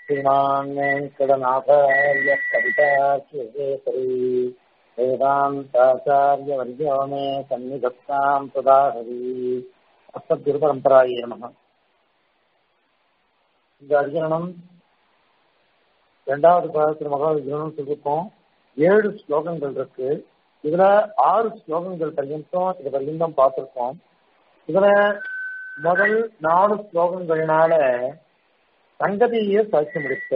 श्रीमान् वेङ्कटनाथार्य कविताश्रीकेसरी वेदान्ताचार्यवर्यो मे सन्निधत्ताम् सुधाहरी அஸ்மத்குருபரம்பராயே நம இந்த அதிகரணம் இரண்டாவது பாகத்தில் மகா விஜயனம் சொல்லியிருக்கோம் ஏழு ஸ்லோகங்கள் இருக்கு இதுல ஆறு ஸ்லோகங்கள் பர்யந்தம் இது பர்யந்தம் பார்த்திருக்கோம் இதுல முதல் நாலு ஸ்லோகங்கள்னால சங்கதியை சாட்சி முடிச்ச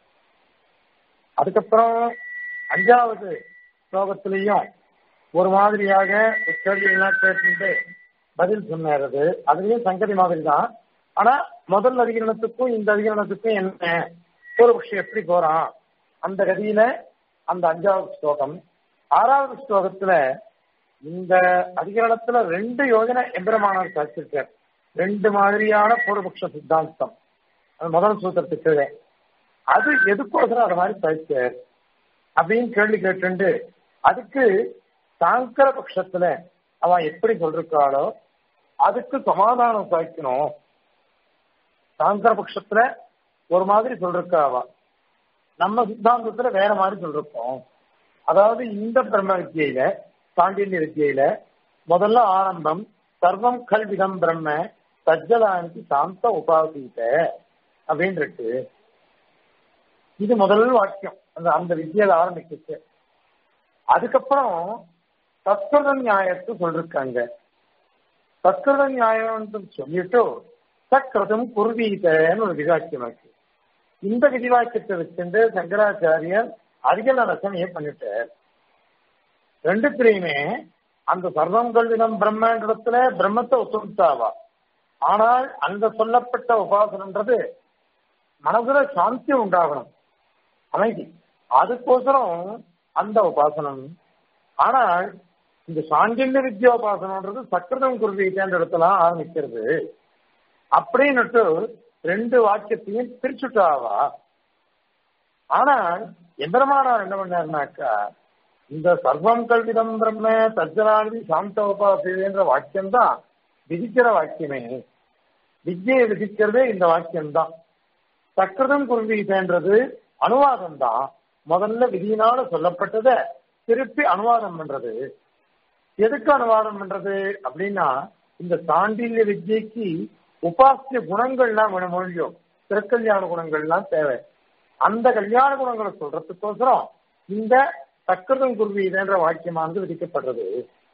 அதுக்கப்புறம் அஞ்சாவது ஸ்லோகத்திலையும் ஒரு மாதிரியாக கேள்வி எல்லாம் கேட்டு பதில் சொன்னாரு அதுலயும் சங்கதி மாதிரி தான் ஆனா முதல் அதிகரணத்துக்கும் இந்த அதிகரணத்துக்கும் என்ன பூர்வபக்ஷி எப்படி போறான் அந்த கதியில அந்த அஞ்சாவது ஸ்லோகம் ஆறாவது ஸ்லோகத்துல இந்த அதிகரணத்துல ரெண்டு யோஜனை எம்பெருமானார் சாதிச்சிருக்கார் ரெண்டு மாதிரியான பூர்வபக்ஷ சித்தாந்தம் அது முதல் சூத்திரத்துக்கு அது எதுக்கோசரம் அது மாதிரி சாதிச்சார் அப்படின்னு கேள்வி கேட்டு அதுக்கு சாங்கர பட்சத்துல அவன் எப்படி சொல்றாளோ அதுக்கு சமாதானம் சாய்க்கணும் சாங்கர பட்சத்துல ஒரு மாதிரி சொல்றா அவ நம்ம சித்தாந்தத்துல வேற மாதிரி சொல்றோம் அதாவது இந்த பிரம்ம வித்தியில சாண்டில்ய வித்தியில முதல்ல ஆரம்பம் சர்வம் கல்விதம் பிரம்ம சஜ்ஜலாనికి சாந்த உபாசித்த அப்படின்னு இருக்கு இது முதல் வாக்கியம் அந்த அந்த வித்தியில ஆரம்பிச்சிச்சு அதுக்கப்புறம் சத்கிருத நியாயத்தை சொல்லிருக்காங்க சத்கிருத நியாயம்னு சொல்லிட்டு சக்கிருதம் குருவீதன்னு ஒரு விதிவாக்கியம் இருக்கு இந்த விதிவாக்கியத்தை வச்சுட்டு சங்கராச்சாரியர் அதிக ரசனையை பண்ணிட்டார் ரெண்டுத்திலையுமே அந்த சர்வம் கல்விதம் பிரம்மன்றத்துல பிரம்மத்தை ஒத்துழைத்தாவா ஆனால் அங்க சொல்லப்பட்ட உபாசனன்றது மனதுல சாந்தி உண்டாகணும் அமைதி அதுக்கோசரம் அந்த உபாசனம் ஆனால் இந்த சாண்டில்ய வித்யோபாசனன்றது சக்கிரதம் குருவீட்டேன்ற இடத்துல ஆரம்பிக்கிறது அப்படின்னுட்டு ரெண்டு வாக்கியத்தையும் பிரிச்சுட்டாவா ஆனால் எம்பெருமானார் என்ன பண்ணாருனாக்கா இந்த சர்வம் கல்விதம் பிரம்ம தஜ்ஜனாதி சாந்த உபாசின்ற வாக்கியம் தான் விதிக்கிற வாக்கியமே வித்யை விதிக்கிறதே இந்த வாக்கியம்தான் சக்கிரதம் குருவீட்டன்றது அனுவாதம் தான் முதல்ல விதியினால சொல்லப்பட்டத திருப்பி அனுவாதம் பண்றது எதுக்கு அனுவாதம் பண்றது அப்படின்னா இந்த சாண்டில்ய வித்யக்கு உபாசிய குணங்கள்லாம் மொழியும் திருக்கல்யாண குணங்கள்லாம் தேவை அந்த கல்யாண குணங்களை சொல்றதுக்கோசரம் இந்த சக்கரதம் குருவீதன்ற வாக்கியமானது விதிக்கப்படுறது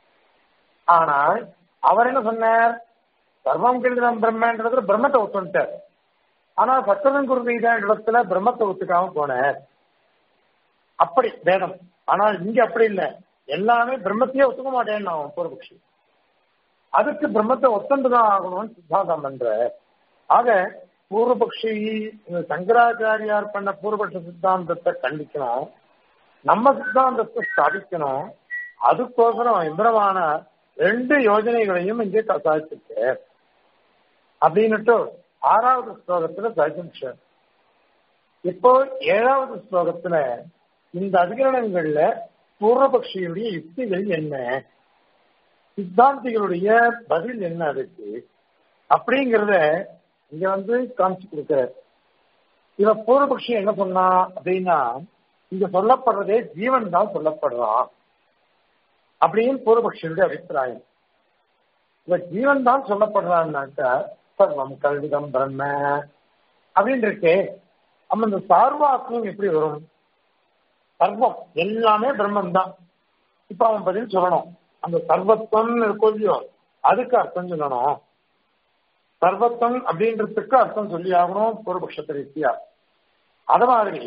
ஆனால் அவர் என்ன சொன்னார் சர்வம் கிருதம் பிரம்மன்றதுல பிரம்மத்தை ஒத்துட்டார் ஆனா சக்கரதம் குருவீதன்ற இடத்துல பிரம்மத்தை ஒத்துக்காம போனார் அப்படி வேதம் ஆனால் இங்க அப்படி இல்லை எல்லாமே பிரம்மத்தையே ஒத்துக்க மாட்டேன்னு அவன் பூர்வபக்ஷி அதுக்கு பிரம்மத்தை ஒத்தண்டுதான் ஆகணும்னு சித்தாந்தம் பண்ற ஆக பூர்வபக்ஷி சங்கராச்சாரியார் பண்ண பூர்வபக்ஷ சித்தாந்தத்தை கண்டிக்கணும் நம்ம சித்தாந்தத்தை ஸ்தாபிக்கணும் அதுக்கோசரம் இந்திரமான ரெண்டு யோஜனைகளையும் இங்கே சாதிச்சிருக்கு அப்படின்னுட்டு ஆறாவது ஸ்லோகத்துல சாதிச்சு இப்போ ஏழாவது ஸ்லோகத்துல இந்த அதிகரணங்கள்ல பூர்வபக்ஷியுடைய யுக்திகள் என்ன சித்தாந்திகளுடைய பதில் என்ன அதுக்கு அப்படிங்கிறத இங்க வந்து காமிச்சு கொடுக்கிறார் இவன் பூர்வபக்ஷி என்ன சொன்னா அப்படின்னா இங்க சொல்லப்படுறதே ஜீவன் தான் சொல்லப்படுறான் அப்படின்னு பூர்வபக்ஷியுடைய அபிப்பிராயம் இவ ஜீவன் தான் சொல்லப்படுறான்னாக்கா சர்வம் கல்விதம் பிரம்ம அப்படின்னு இருக்கே நம்ம இந்த சார்வாக்கும் எப்படி வரும் சர்வம் எல்லாமே பிரம்மன் தான் இப்ப அவன் பதில் சொல்லணும் அந்த சர்வத்வம் இருக்கும் இல்லையோ அதுக்கு அர்த்தம் சொல்லணும் சர்வத்வம் அப்படின்றதுக்கு அர்த்தம் சொல்லி ஆகணும் பூர்வபக்ஷத்தை ரீதியா அத மாதிரி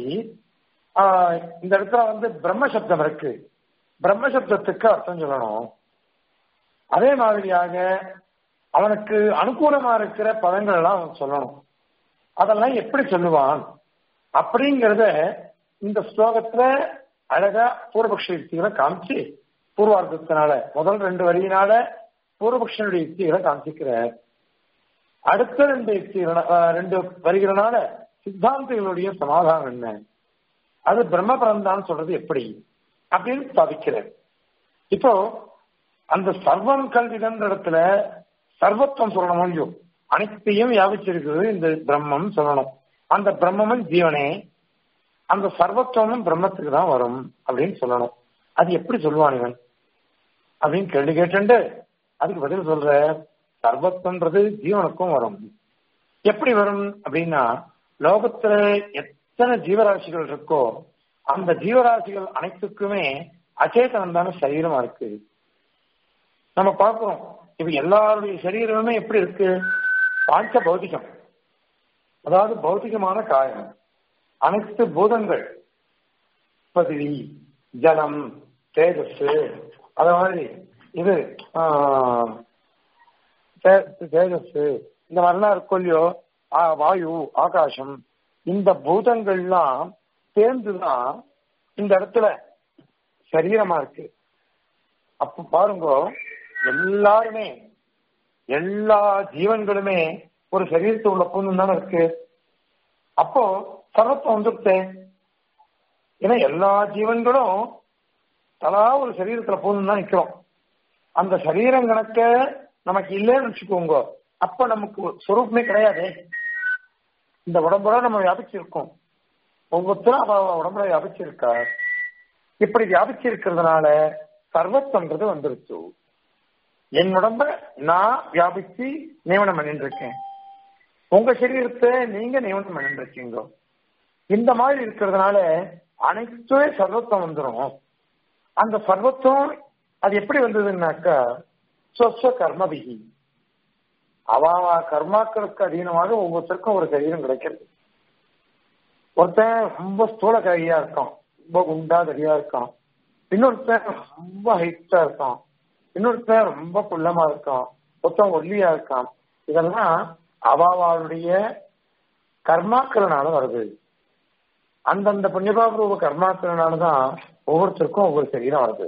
இந்த இடத்துல வந்து பிரம்மசப்தம் இருக்கு பிரம்மசப்தத்துக்கு அர்த்தம் சொல்லணும் அதே மாதிரியாக அவனுக்கு அனுகூலமா இருக்கிற பதங்கள் எல்லாம் அவன் சொல்லணும் அதெல்லாம் எப்படி சொல்லுவான் அப்படிங்கிறத இந்த ஸ்லோகத்துல அழகா பூர்வபக்ஷ யுக்திகளை காமிச்சு பூர்வார்த்தத்தினால முதல் ரெண்டு வரியினால பூர்வபக்ஷனுடைய யுக்திகளை காமிச்சிக்கிறார் அடுத்த ரெண்டு யுக்திகள் ரெண்டு வரிகளனால சித்தாந்திகளுடைய சமாதானம் என்ன அது பிரம்மபரம்தான் சொல்றது எப்படி அப்படின்னு ஸ்தாபிக்கிறார் இப்போ அந்த சர்வம் கல்விதன்ற இடத்துல சர்வத்துவம் சொல்லணும் இல்லையோ அனைத்தையும் வியாபிச்சிருக்கிறது இந்த பிரம்மம் சொல்லணும் அந்த பிரம்மமும் ஜீவனே அந்த சர்வத்துவமும் பிரம்மத்துக்கு தான் வரும் அப்படின்னு சொல்லணும் அது எப்படி சொல்லுவான் இவன் அப்படின்னு கேள்வி கேட்டு அதுக்கு பதில் சொல்ற சர்வத்துவன்றது ஜீவனுக்கும் வரும் எப்படி வரும் அப்படின்னா லோகத்துல எத்தனை ஜீவராசிகள் இருக்கோ அந்த ஜீவராசிகள் அனைத்துக்குமே அச்சேதனம் தானே சரீரமா இருக்கு நம்ம பார்க்கிறோம் இப்ப எல்லாருடைய சரீரமுமே எப்படி இருக்கு பாஞ்ச பௌதிகம் அதாவது பௌதிகமான காயம் அனைத்து பூதங்கள் பதிவி ஜலம் தேஜஸ் அத மாதிரி இது தேஜஸ் இந்த மாதிரிலாம் இருக்கும் இல்லையோ வாயு ஆகாசம் இந்த பூதங்கள்லாம் சேர்ந்துதான் இந்த இடத்துல சரீரமா இருக்கு அப்ப பாருங்க எல்லாருமே எல்லா ஜீவன்களுமே ஒரு சரீரத்தை உள்ள பூந்து தானே இருக்கு அப்போ சர்வத்துவம் வந்துருத்தே ஏன்னா எல்லா ஜீவன்களும் தலா ஒரு சரீரத்துல பூந்து தான் நிக்கிறோம் அந்த சரீரம் கணக்க நமக்கு இல்லைன்னு வச்சுக்கோங்க அப்ப நமக்கு சொரூபமே கிடையாது இந்த உடம்போட நம்ம வியாபிச்சிருக்கோம் ஒவ்வொருத்தரும் அவ உடம்புல வியாபிச்சிருக்கா இப்படி வியாபிச்சிருக்கிறதுனால சர்வத்தன்றது வந்துருச்சு என் உடம்ப நான் வியாபிச்சு நியமனம் பண்ணிட்டு இருக்கேன் உங்க சரீரத்தை நீங்க நியமனம் பண்ணிட்டு இருக்கீங்க இந்த மாதிரி இருக்கிறதுனால அனைத்துமே சர்வத்தம் வந்துடும் அந்த சர்வத்துவம் அது எப்படி வந்ததுன்னாக்கா சொஸ்வ கர்மபிகி அவ கர்மாக்களுக்கு அதீனமாக ஒவ்வொருத்தருக்கும் ஒரு சரீரம் கிடைக்கிறது ஒருத்தன் ரொம்ப ஸ்தூல கையா இருக்கான் ரொம்ப குண்டா தடியா இருக்கான் இன்னொருத்தன் ரொம்ப ஹைட்டா இருக்கான் இன்னொருத்தன் ரொம்ப குள்ளமா இருக்கான் ஒருத்தன் ஒல்லியா இருக்கான் இதெல்லாம் அவாவாளுடைய கர்மாக்களனால வருது அந்தந்த புண்ணியபாபூர்வ கர்மாக்களனாலதான் ஒவ்வொருத்தருக்கும் ஒவ்வொரு சரீரம் வருது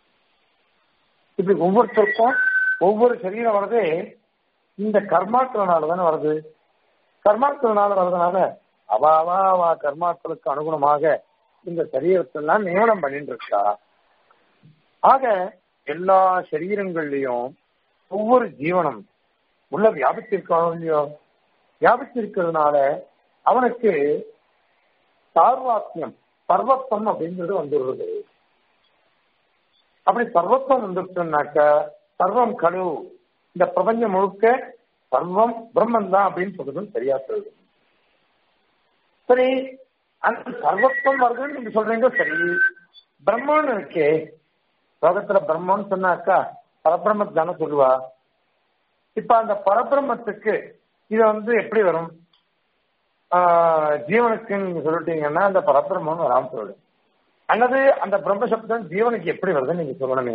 இப்படி ஒவ்வொருத்தருக்கும் ஒவ்வொரு சரீரம் வருது இந்த கர்மாக்களனால தானே வருது கர்மாக்களனால வர்றதுனால அவாவா அவா கர்மாக்களுக்கு அனுகுணமாக இந்த சரீரத்தெல்லாம் நியமனம் பண்ணிட்டு இருக்கா ஆக எல்லா சரீரங்கள்லயும் ஒவ்வொரு ஜீவனம் உள்ள வியாபித்திருக்கானோ இல்லையோ வியாபித்திருக்கிறதுனால அவனுக்கு சார்வாத்தியம் சர்வத்தம் அப்படிங்கிறது வந்துடுறது அப்படி சர்வத்தம் வந்துருச்சுனாக்க சர்வம் கழு இந்த பிரபஞ்சம் முழுக்க சர்வம் பிரம்மன் தான் அப்படின்னு சொல்றதும் சரியா சொல்லுது சரி அந்த சர்வத்துவம் வருதுன்னு நீங்க சொல்றீங்க சரி பிரம்மன் இருக்கே லோகத்துல பிரம்மன்னு சொன்னாக்கா பரபிரம்மத்தை தானே சொல்லுவா இப்ப அந்த பரபிரம்மத்துக்கு இது வந்து எப்படி வரும் ஜீவனுக்கு நீங்க சொல்லிட்டீங்கன்னா அந்த பரபிரம்மன் வராம சொல்லு அல்லது அந்த பிரம்ம சப்தம் ஜீவனுக்கு எப்படி வருதுன்னு நீங்க சொல்லணுமே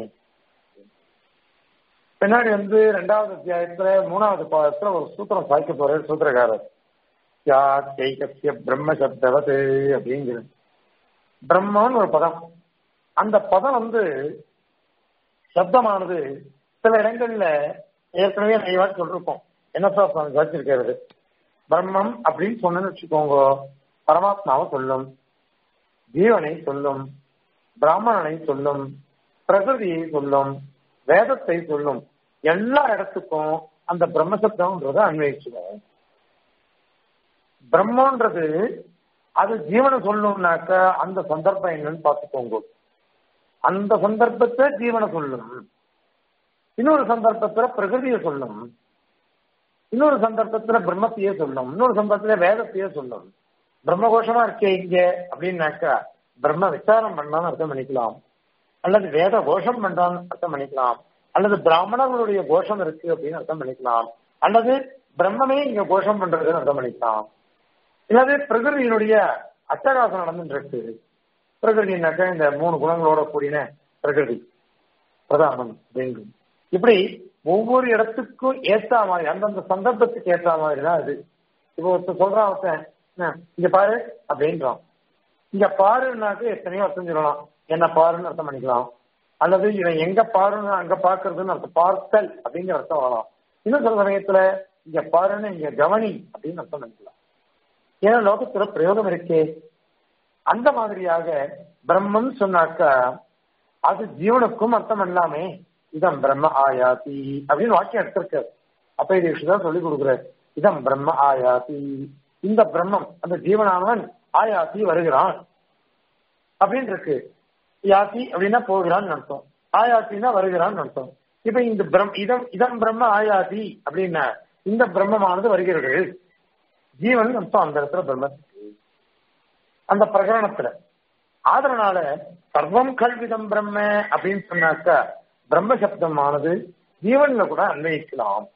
பின்னாடி வந்து ரெண்டாவது அத்தியாயத்துல மூணாவது பாதத்துல ஒரு சூத்திரம் சாய்க்க போற சூத்திரக்காரர் கைகசிய பிரம்ம சப்தவது அப்படிங்கிற பிரம்மன்னு ஒரு பதம் அந்த பதம் வந்து சப்தமானது சில இடங்கள்ல ஏற்கனவே நிறைய சொல்லிருக்கோம் என்ன சார் வச்சிருக்கிறது பிரம்மம் அப்படின்னு சொன்னு வச்சுக்கோங்க பரமாத்மாவை சொல்லும் ஜீவனை சொல்லும் பிராமணனை சொல்லும் பிரகிருதியை சொல்லும் வேதத்தை சொல்லும் எல்லா இடத்துக்கும் அந்த பிரம்மசப்தம்ன்றத அன்வயிச்சுடும் பிரம்மன்றது அது ஜீவனை சொல்லணும்னாக்க அந்த சந்தர்ப்பம் என்னன்னு பார்த்துக்கோங்க அந்த சந்தர்ப்பத்தை ஜீவனை சொல்லும் இன்னொரு சந்தர்ப்பத்துல பிரகிருதியை சொல்லும் இன்னொரு சந்தர்ப்பத்துல பிரம்மத்தையே சொல்லும் இன்னொரு சந்தர்ப்பத்துல வேதத்தையே சொல்லும் பிரம்மகோஷமா இருக்கே இங்க அப்படின்னாக்கா பிரம்ம விசாரம் பண்ணான்னு அர்த்தம் பண்ணிக்கலாம் அல்லது வேத கோஷம் பண்றான்னு அர்த்தம் பண்ணிக்கலாம் அல்லது பிராமணர்களுடைய கோஷம் இருக்கு அப்படின்னு அர்த்தம் பண்ணிக்கலாம் அல்லது பிரம்மமே இங்க கோஷம் பண்றதுன்னு அர்த்தம் பண்ணிக்கலாம் இல்லாது பிரகிருதியினுடைய அட்டகாசம் நடந்துட்டு இருக்கு பிரகிருதினாக்கா இந்த மூணு குணங்களோட கூடின பிரகிருதி பிரதானம் அப்படிங்கு இப்படி ஒவ்வொரு இடத்துக்கும் ஏத்த மாதிரி அந்தந்த சந்தர்ப்பத்துக்கு ஏத்த மாதிரி தான் இது இப்போ ஒருத்தர் சொல்றான் ஒருத்தன் இங்க பாரு அப்படின்றான் இங்க பாருன்னாக்க எத்தனையோ அர்த்தம் சொல்லலாம் என்ன பாருன்னு அர்த்தம் பண்ணிக்கலாம் அல்லது இவன் எங்க பாருன்னு அங்க பாக்குறதுன்னு அர்த்தம் பார்த்தல் அப்படிங்கிற அர்த்தம் வரலாம் இன்னும் சில சமயத்துல இங்க பாருன்னு இங்க கவனி அப்படின்னு அர்த்தம் பண்ணிக்கலாம் ஏன்னா லோகத்துல பிரயோகம் இருக்கே அந்த மாதிரியாக பிரம்மன் சொன்னாக்கா அது ஜீவனுக்கும் அர்த்தம் இல்லாமே இதம் பிரம்ம ஆயாதி அப்படின்னு வாக்கியம் எடுத்திருக்காரு அப்ப இது தான் சொல்லி கொடுக்குறாரு இதம் பிரம்ம ஆயாதி இந்த பிரம்மம் அந்த ஜீவனானவன் ஆயாசி வருகிறான் அப்படின்னு இருக்கு யாசி அப்படின்னா போகிறான்னு அர்த்தம் ஆயாசின்னா வருகிறான்னு அர்த்தம் இப்ப இந்த பிரம் இதம் இதம் பிரம்ம ஆயாசி அப்படின்னா இந்த பிரம்மமானது வருகிறது ஜீவன் அர்த்தம் அந்த இடத்துல பிரம்மத்துக்கு அந்த பிரகரணத்துல அதனால சர்வம் கல்விதம் பிரம்ம அப்படின்னு சொன்னாக்கா பிரம்ம சப்தமானது ஜீவன்ல கூட அன்வயிக்கலாம்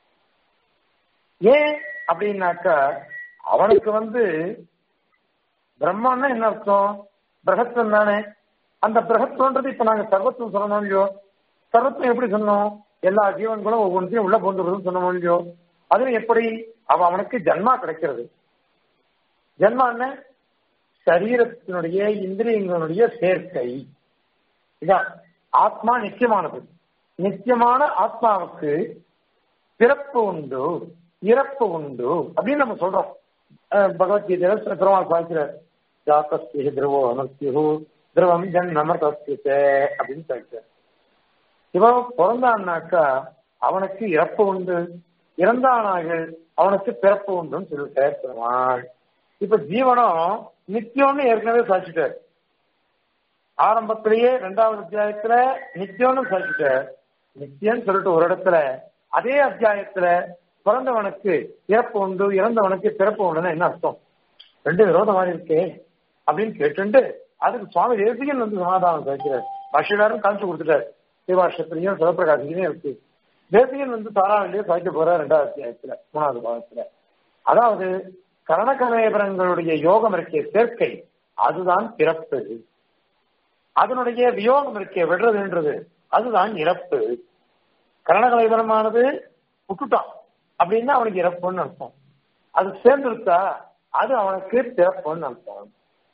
ஏன் அப்படின்னாக்கா அவனுக்கு வந்து பிரம்மான்னா என்ன அர்த்தம் பிரகத்வம் தானே அந்த பிரகத்வன்றது இப்ப நாங்க சர்வத்துவம் சொல்லணும் இல்லையோ சர்வத்துவம் எப்படி சொன்னோம் எல்லா ஜீவன்களும் ஒவ்வொன்றையும் உள்ள போந்துருதுன்னு சொன்னோம் இல்லையோ அதுவும் எப்படி அவன் அவனுக்கு ஜன்மா கிடைக்கிறது ஜன்மா என்ன சரீரத்தினுடைய இந்திரியங்களுடைய சேர்க்கை இதான் ஆத்மா நித்தியமானது நித்தியமான ஆத்மாவுக்கு பிறப்பு உண்டு இறப்பு உண்டு அப்படின்னு நம்ம சொல்றோம் பகவத்கீதையில பெருமாள் சாய்க்கிறார் ஜாத்தஸ்தி திரவோ அமர்த்தியோ திரவம் ஜன் அமர்த்தஸ்திய அப்படின்னு சொல்லிட்டார் இவன் பிறந்தான்னாக்கா அவனுக்கு இறப்பு உண்டு இறந்தானாக அவனுக்கு பிறப்பு உண்டுன்னு சொல்லிட்டார் பெருமாள் இப்ப ஜீவனம் நித்தியம்னு ஏற்கனவே சாதிச்சுட்டார் ஆரம்பத்திலேயே ரெண்டாவது அத்தியாயத்துல நித்தியம்னு சாதிச்சுட்டார் நித்தியம்னு சொல்லிட்டு ஒரு இடத்துல அதே அத்தியாயத்துல பிறந்தவனுக்கு இறப்பு உண்டு இறந்தவனுக்கு பிறப்பு உண்டுன்னு என்ன அர்த்தம் ரெண்டு விரோதம் மாதிரி இருக்கே அப்படின்னு கேட்டுண்டு அதுக்கு சுவாமி தேசிகன் வந்து சமாதானம் சாதிக்கிறார் பாஷிடாரும் காமிச்சு கொடுத்துட்டார் சிவாஷத்திலையும் சிவபிரகாசிலையும் இருக்கு தேசிகன் வந்து தாராவிலேயே சாதிக்க போற ரெண்டாவது அத்தியாயத்துல மூணாவது பாகத்துல அதாவது கரணகலேபரங்களுடைய யோகம் இருக்கே சேர்க்கை அதுதான் பிறப்பு அதனுடைய வியோகம் இருக்கே விடுறதுன்றது அதுதான் இறப்பு கரணகலைபரமானது விட்டுட்டான் அப்படின்னா அவனுக்கு இறப்புன்னு அர்த்தம் அது சேர்ந்துருத்தா அது அவனுக்கு பிறப்புன்னு அர்த்தம்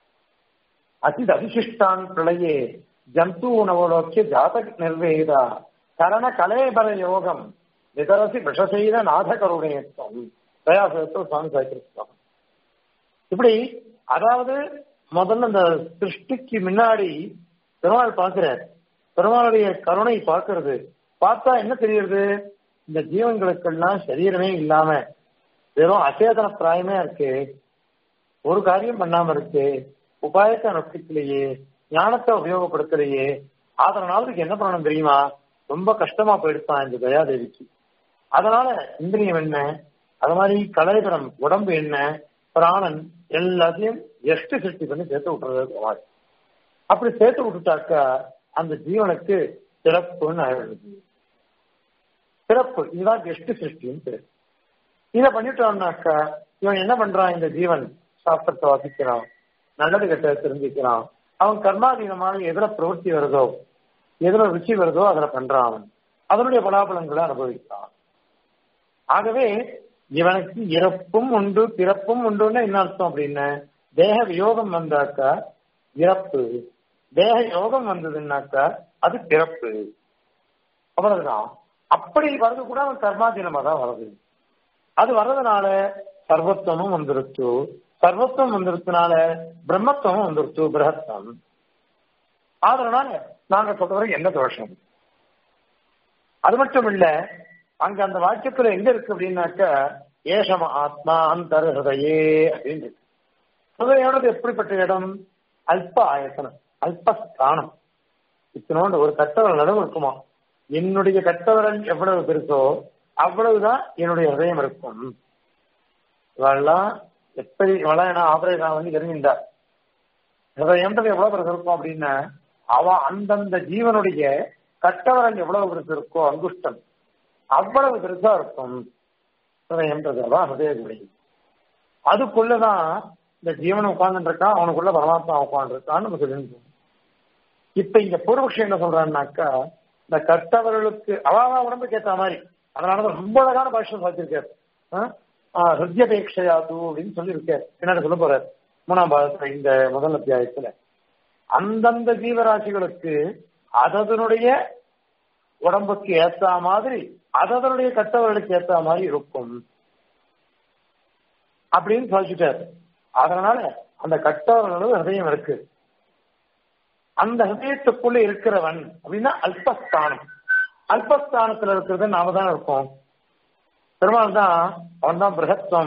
அசித் அதிசிஷ்டான் பிரளையே ஜந்து உணவலோக்கிய ஜாதக நிர்வேதா கரண கலேபர யோகம் விதரசி விஷசெய்த நாத கருணேத்தம் தயாசத்தில் சுவாமி சாய்க்கிருஷ்ணம் இப்படி அதாவது முதல்ல இந்த சிருஷ்டிக்கு முன்னாடி பெருமாள் பார்க்கிறார் பெருமாளுடைய கருணை பார்க்கிறது பார்த்தா என்ன தெரியுது இந்த ஜீவன்களுக்கெல்லாம் சரீரமே இல்லாம வெறும் அச்சேதன பிராயமே இருக்கு ஒரு காரியம் பண்ணாம இருக்கு உபாயத்தை அனுஷ்டிக்கலையே ஞானத்தை உபயோகப்படுத்தலையே அதனால இதுக்கு என்ன பண்ணணும் தெரியுமா ரொம்ப கஷ்டமா போயிடுச்சான் இந்த தயாதேவிக்கு அதனால இந்திரியம் என்ன அது மாதிரி கலைபரம் உடம்பு என்ன பிராணன் எல்லாத்தையும் எஷ்டு சிருஷ்டி பண்ணி சேர்த்து விட்டுறது மாதிரி அப்படி சேர்த்து விட்டுட்டாக்கா அந்த ஜீவனுக்கு பிறப்புன்னு ஆயிடுது பிறப்பு இதுதான் எஷ்டு சிருஷ்டின்னு பேர் இதை பண்ணிட்டோம்னாக்கா இவன் என்ன பண்றான் இந்த ஜீவன் சாஸ்திரத்தை வாசிக்கிறான் நல்லது கெட்ட தெரிஞ்சுக்கிறான் அவன் கர்மாதீனமாக எதிர பிரவൃத்தி வருதோ எதிர ருச்சி வருதோ அதில் பண்றான் அவன் அதனுடைய பலாபலங்களை அனுபவிக்கிறான் ஆகவே இவனுக்கு இறப்பும் உண்டு பிறப்பும் உண்டுன்னு என்ன அர்த்தம் அப்படின்னு தேக வியோகம் வந்தாக்கா இறப்பு தேக யோகம் வந்ததுன்னாக்கா அது பிறப்பு அவ்வளவுதான் அப்படி வர்றது கூட அவன் கர்மாதீனமா தான் வருது அது வர்றதுனால சர்வத்துவமும் வந்துருச்சு சர்வத்துவம் வந்துருச்சுனால பிரம்மத்துவமும் வந்துருச்சு பிரகத்தம் அதனால நாங்க சொல்றது என்ன தோஷம் அது மட்டும் இல்ல அங்க அந்த வாக்கியத்துல எங்க இருக்கு அப்படின்னாக்க ஏஷம ஆத்மா அந்தர் ஹிருதயே அப்படின்னு இருக்கு ஹிருதயானது எப்படிப்பட்ட இடம் அல்ப ஆயத்தனம் அல்பஸ்தானம் இத்தனோண்டு ஒரு கட்டவரல் நடுவு இருக்குமா என்னுடைய கட்டவரல் எவ்வளவு பெருசோ அவ்வளவுதான் என்னுடைய ஹிருதயம் இருக்கும் இவெல்லாம் எப்படி இவெல்லாம் என்ன ஆபரேஷன் வந்து தெரிஞ்சிருந்தார் ஹிருதயம்ன்றது எவ்வளவு பெருசு இருக்கும் அப்படின்னா அவன் அந்தந்த ஜீவனுடைய கட்டவரல் எவ்வளவு பெருசு இருக்கோ அங்குஷ்டம் அவ்வளவு பெருசா இருக்கும் ஹிருதயம்ன்றது அதான் ஹிருதயகுடி அதுக்குள்ளதான் இந்த ஜீவனை உட்கார்ந்துட்டு இருக்கான் அவனுக்குள்ள பரமாத்மா உட்காந்துருக்கான்னு நம்ம சொல்லிருக்கோம் இப்ப இங்க பூர்வபக்ஷம் என்ன சொல்றான்னாக்கா இந்த கட்டவர்களுக்கு அவாவா உடம்புக்கு ஏத்த மாதிரி அதனாலதான் ரொம்ப அழகான பாஷம் சாத்திருக்காரு ஹிருத்யபேட்சையாது அப்படின்னு சொல்லியிருக்காரு பின்னாடி சொல்ல போறாரு மூணாம் பாகத்துல இந்த முதல் அத்தியாயத்துல அந்தந்த ஜீவராசிகளுக்கு அதனுடைய உடம்புக்கு ஏத்த மாதிரி அதனுடைய கட்டவர்களுக்கு ஏத்த மாதிரி இருக்கும் அப்படின்னு சொல்லிட்டாரு அதனால அந்த கட்டவர்களோட ஹிருதயம் இருக்கு அந்த ஹிருதயத்துக்குள்ள இருக்கிறவன் அப்படின்னா அல்பஸ்தானம் அல்பஸ்தானத்துல இருக்கிறது நாம தான் இருக்கோம் பெருமாள் தான் அவன் தான் பிரகத்வம்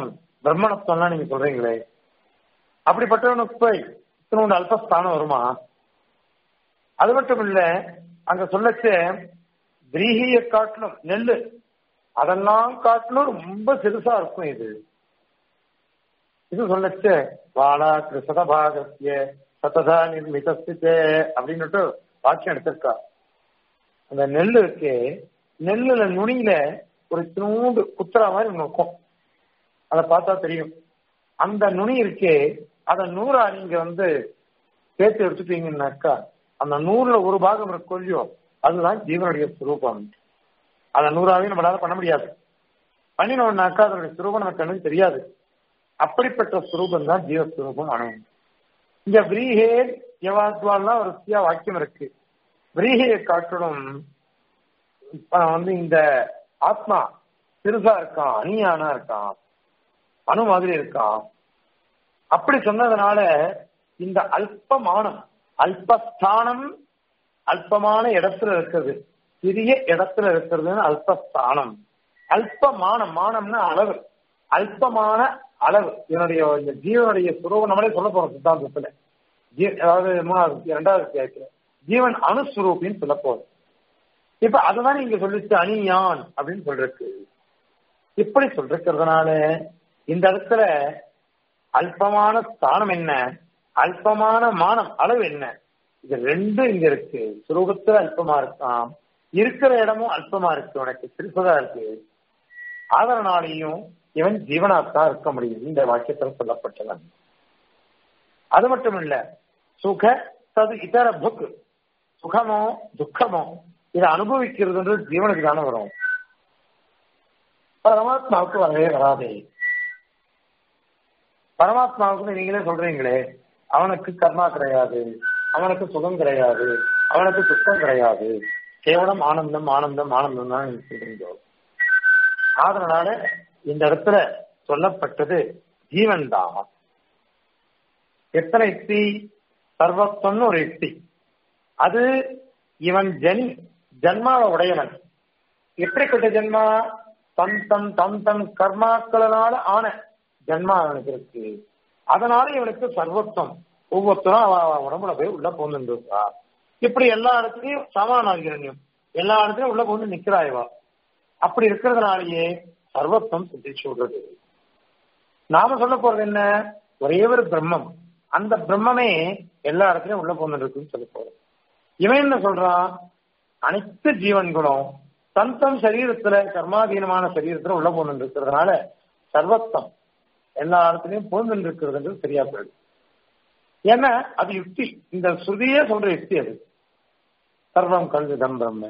பிரம்மணத்துவம்லாம் நீங்க சொல்றீங்களே அப்படிப்பட்டவனுக்கு போய் இத்தனோட அல்பஸ்தானம் வருமா அது மட்டும் இல்ல அங்க சொல்லச்ச விரீகிய காட்டிலும் நெல்லு அதெல்லாம் காட்டிலும் ரொம்ப சிறுசா இருக்கும் இது இது சொல்லச்ச வாழா சதபாகத்திய சததா நிர்மிதஸ்தித்தே அப்படின்னுட்டு வாக்கியம் எடுத்திருக்கா அந்த நெல்லு இருக்கு நெல்லுல நுனியில ஒரு சின்னூண்டு குத்துறா மாதிரி ஒண்ணு இருக்கும் அதை பார்த்தா தெரியும் அந்த நுனி இருக்கே அதை நூறா நீங்க வந்து சேர்த்து எடுத்துட்டீங்கன்னாக்கா அந்த நூறுல ஒரு பாகம் இருக்கு இல்லையோ அதுதான் ஜீவனுடைய சுரூபம் அதை நூறாவே நம்மளால பண்ண முடியாது பண்ணினோம்னாக்கா அதனுடைய சுரூபம் நமக்கு கண்ணுக்கு தெரியாது அப்படிப்பட்ட சுரூபம் தான் ஜீவஸ்வரூபம் அணுகும் இங்க விரீஹே யவாத்வாலாம் ஒரு சியா வாக்கியம் இருக்கு விரீகையை காட்டிலும் வந்து இந்த ஆத்மா சிறுசா இருக்கான் அணியானா இருக்கான் அணு மாதிரி இருக்கான் அப்படி சொன்னதுனால இந்த அல்பமானம் அல்பஸ்தானம் அல்பமான இடத்துல இருக்கிறது சிறிய இடத்துல இருக்கிறதுன்னு அல்பஸ்தானம் அல்பமானம் மானம்னா அளவு அல்பமான அளவு என்னுடைய இந்த ஜீவனுடைய சுரூபம் நம்மளே சொல்ல போறோம் சித்தாந்தத்துல அதாவது மூணாவது இரண்டாவது அத்தியாயத்துல ஜீவன் அணுஸ்வரூபின்னு சொல்ல போறோம் இப்ப அதுதான் நீங்க சொல்லிச்சு அணியான் அப்படின்னு சொல்றக்கு இப்படி சொல்றதுனால இந்த இடத்துல அல்பமான ஸ்தானம் என்ன அல்பமான மானம் அளவு என்ன இது ரெண்டும் இங்க இருக்கு சுரூபத்துல அல்பமா இருக்கான் இருக்கிற இடமும் அல்பமா இருக்கு உனக்கு சிறுசதா இருக்கு அதனாலையும் இவன் ஜீவனாத்தான் இருக்க முடியும் இந்த வாக்கியத்தில் சொல்லப்பட்டவன் அது மட்டும் இல்ல சுக தது இதர புக் சுகமோ துக்கமோ இதை அனுபவிக்கிறதுன்றது ஜீவனுக்கு தானே வரும் பரமாத்மாவுக்கு வரவே வராதே பரமாத்மாவுக்கு நீங்களே சொல்றீங்களே அவனுக்கு கர்மா கிடையாது அவனுக்கு சுகம் கிடையாது அவனுக்கு துக்கம் கிடையாது கேவலம் ஆனந்தம் ஆனந்தம் ஆனந்தம் தான் சொல்றீங்க அதனால இந்த இடத்துல சொல்லப்பட்டது ஜீவன் தான் எத்தனை யுக்தி சர்வத்வம்னு ஒரு யுக்தி அது இவன் ஜனி ஜன்மாவை உடையவன் எப்படிப்பட்ட ஜென்மா தன் தன் தன் தன் கர்மாக்களினால ஆன ஜென்மா அவனுக்கு இருக்கு அதனால இவனுக்கு சர்வத்துவம் ஒவ்வொருத்தரும் அவ உடம்புல போய் உள்ள போந்துருக்கா இப்படி எல்லா இடத்துலயும் சமானாகிரண்யம் எல்லா இடத்துலயும் உள்ள போந்து நிக்கிறாயவா அப்படி இருக்கிறதுனாலயே சர்வத்துவம் சித்திச்சு விடுறது நாம சொல்ல போறது என்ன ஒரே ஒரு பிரம்மம் அந்த பிரம்மமே எல்லா இடத்துலயும் உள்ள போந்து இருக்குன்னு சொல்ல போறோம் இவன் என்ன சொல்றான் அனைத்து ஜீவன்களும் தன் தன் சரீரத்துல கர்மாதீனமான சரீரத்துல உள்ள போந்து இருக்கிறதுனால சர்வத்தம் எல்லா இடத்துலயும் பொருந்து இருக்கிறதுன்றது சரியா போயிடுது ஏன்னா அது யுக்தி இந்த ஸ்ருதியே சொல்ற யுக்தி அது சர்வம் கல்விதம் பிரம்ம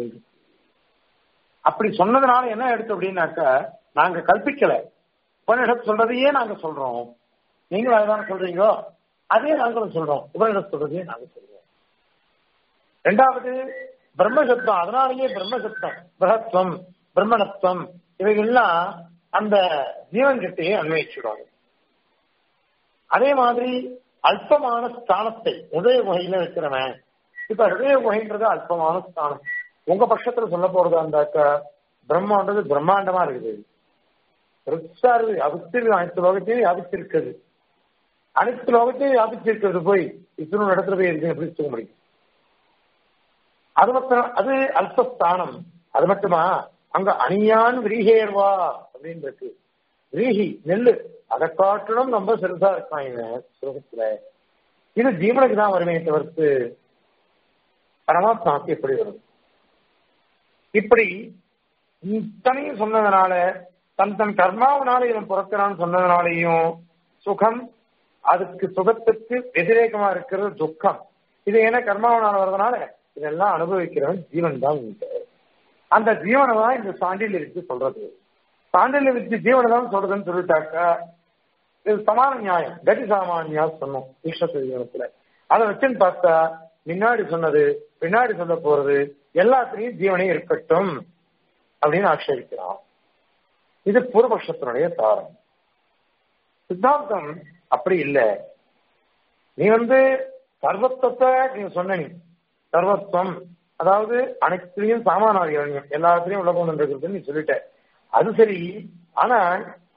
அப்படி சொன்னதுனால என்ன எடுத்து அப்படின்னாக்கா நாங்க கல்பிக்கல உபனிஷத் சொல்றதையே நாங்க சொல்றோம் நீங்களும் அதுதான் சொல்றீங்களோ அதே நாங்களும் சொல்றோம் உபனிஷத் சொல்றதையே நாங்க சொல்றோம் ரெண்டாவது பிரம்மசப்தம் அதனாலேயே பிரம்மசப்தம் பிரகத்வம் பிரம்மணத்துவம் இவைகள்லாம் அந்த ஜீவன் கிட்டையே அன்வயிச்சுடுவாங்க அதே மாதிரி அல்பமான ஸ்தானத்தை உதய குகையில இருக்கிறவன் இப்ப ஹிருதய குகைன்றது அல்பமான ஸ்தானம் உங்க பட்சத்துல சொல்ல போறது அந்த பிரம்மாண்டது பிரம்மாண்டமா இருக்குது பெருசா இருக்குது அவித்திரு அனைத்து லோகத்தையும் வியாபிச்சிருக்குது அனைத்து லோகத்தையும் வியாபிச்சிருக்கிறது போய் இத்தனோட இடத்துல போய் இருக்கு எப்படி சொல்ல முடியும் அது மட்டும் அது அல்பஸ்தானம் அது மட்டுமா அங்க அணியான் விரீகேர்வா அப்படின்னு இருக்கு விரீகி நெல்லு அதை காட்டிலும் ரொம்ப சிறுசா இருக்கான் இவன் சுலகத்துல இது ஜீவனுக்கு தான் வருமே தவிர்த்து பரமாத்மாவுக்கு எப்படி வரும் இப்படி இத்தனையும் சொன்னதுனால தன் தன் கர்மாவனால இவன் பிறக்கிறான்னு சொன்னதுனாலையும் சுகம் அதுக்கு சுகத்துக்கு వ్యతిరేகமா இருக்கிறது துக்கம் இது ஏன்னா கர்மாவனால வர்றதுனால இதெல்லாம் அனுபவிக்கிறவன் ஜீவன் தான் உண்டு அந்த ஜீவனை தான் இந்த சாண்டில் இருக்கு சொல்றது சாண்டில் இருக்கு ஜீவனை தான் சொல்றதுன்னு சொல்லிட்டாக்கா இது சமான நியாயம் கதி சாமானியா சொன்னோம் ஈஸ்வர ஜீவனத்துல அதை வச்சுன்னு பார்த்தா முன்னாடி சொன்னது பின்னாடி சொல்ல போறது எல்லாத்துலயும் ஜீவனே இருக்கட்டும் அப்படின்னு ஆட்சேபிக்கிறான் இது பூர்வபக்ஷத்தினுடைய தாரம் சித்தாந்தம் அப்படி இல்லை நீ வந்து சர்வத்துவத்தை நீ சொன்ன நீ சர்வத்துவம் அதாவது அனைத்துலயும் சாமானாகியம் எல்லாத்துலயும் உள்ள கொண்டு இருக்கிறது நீ சொல்லிட்ட அது சரி ஆனா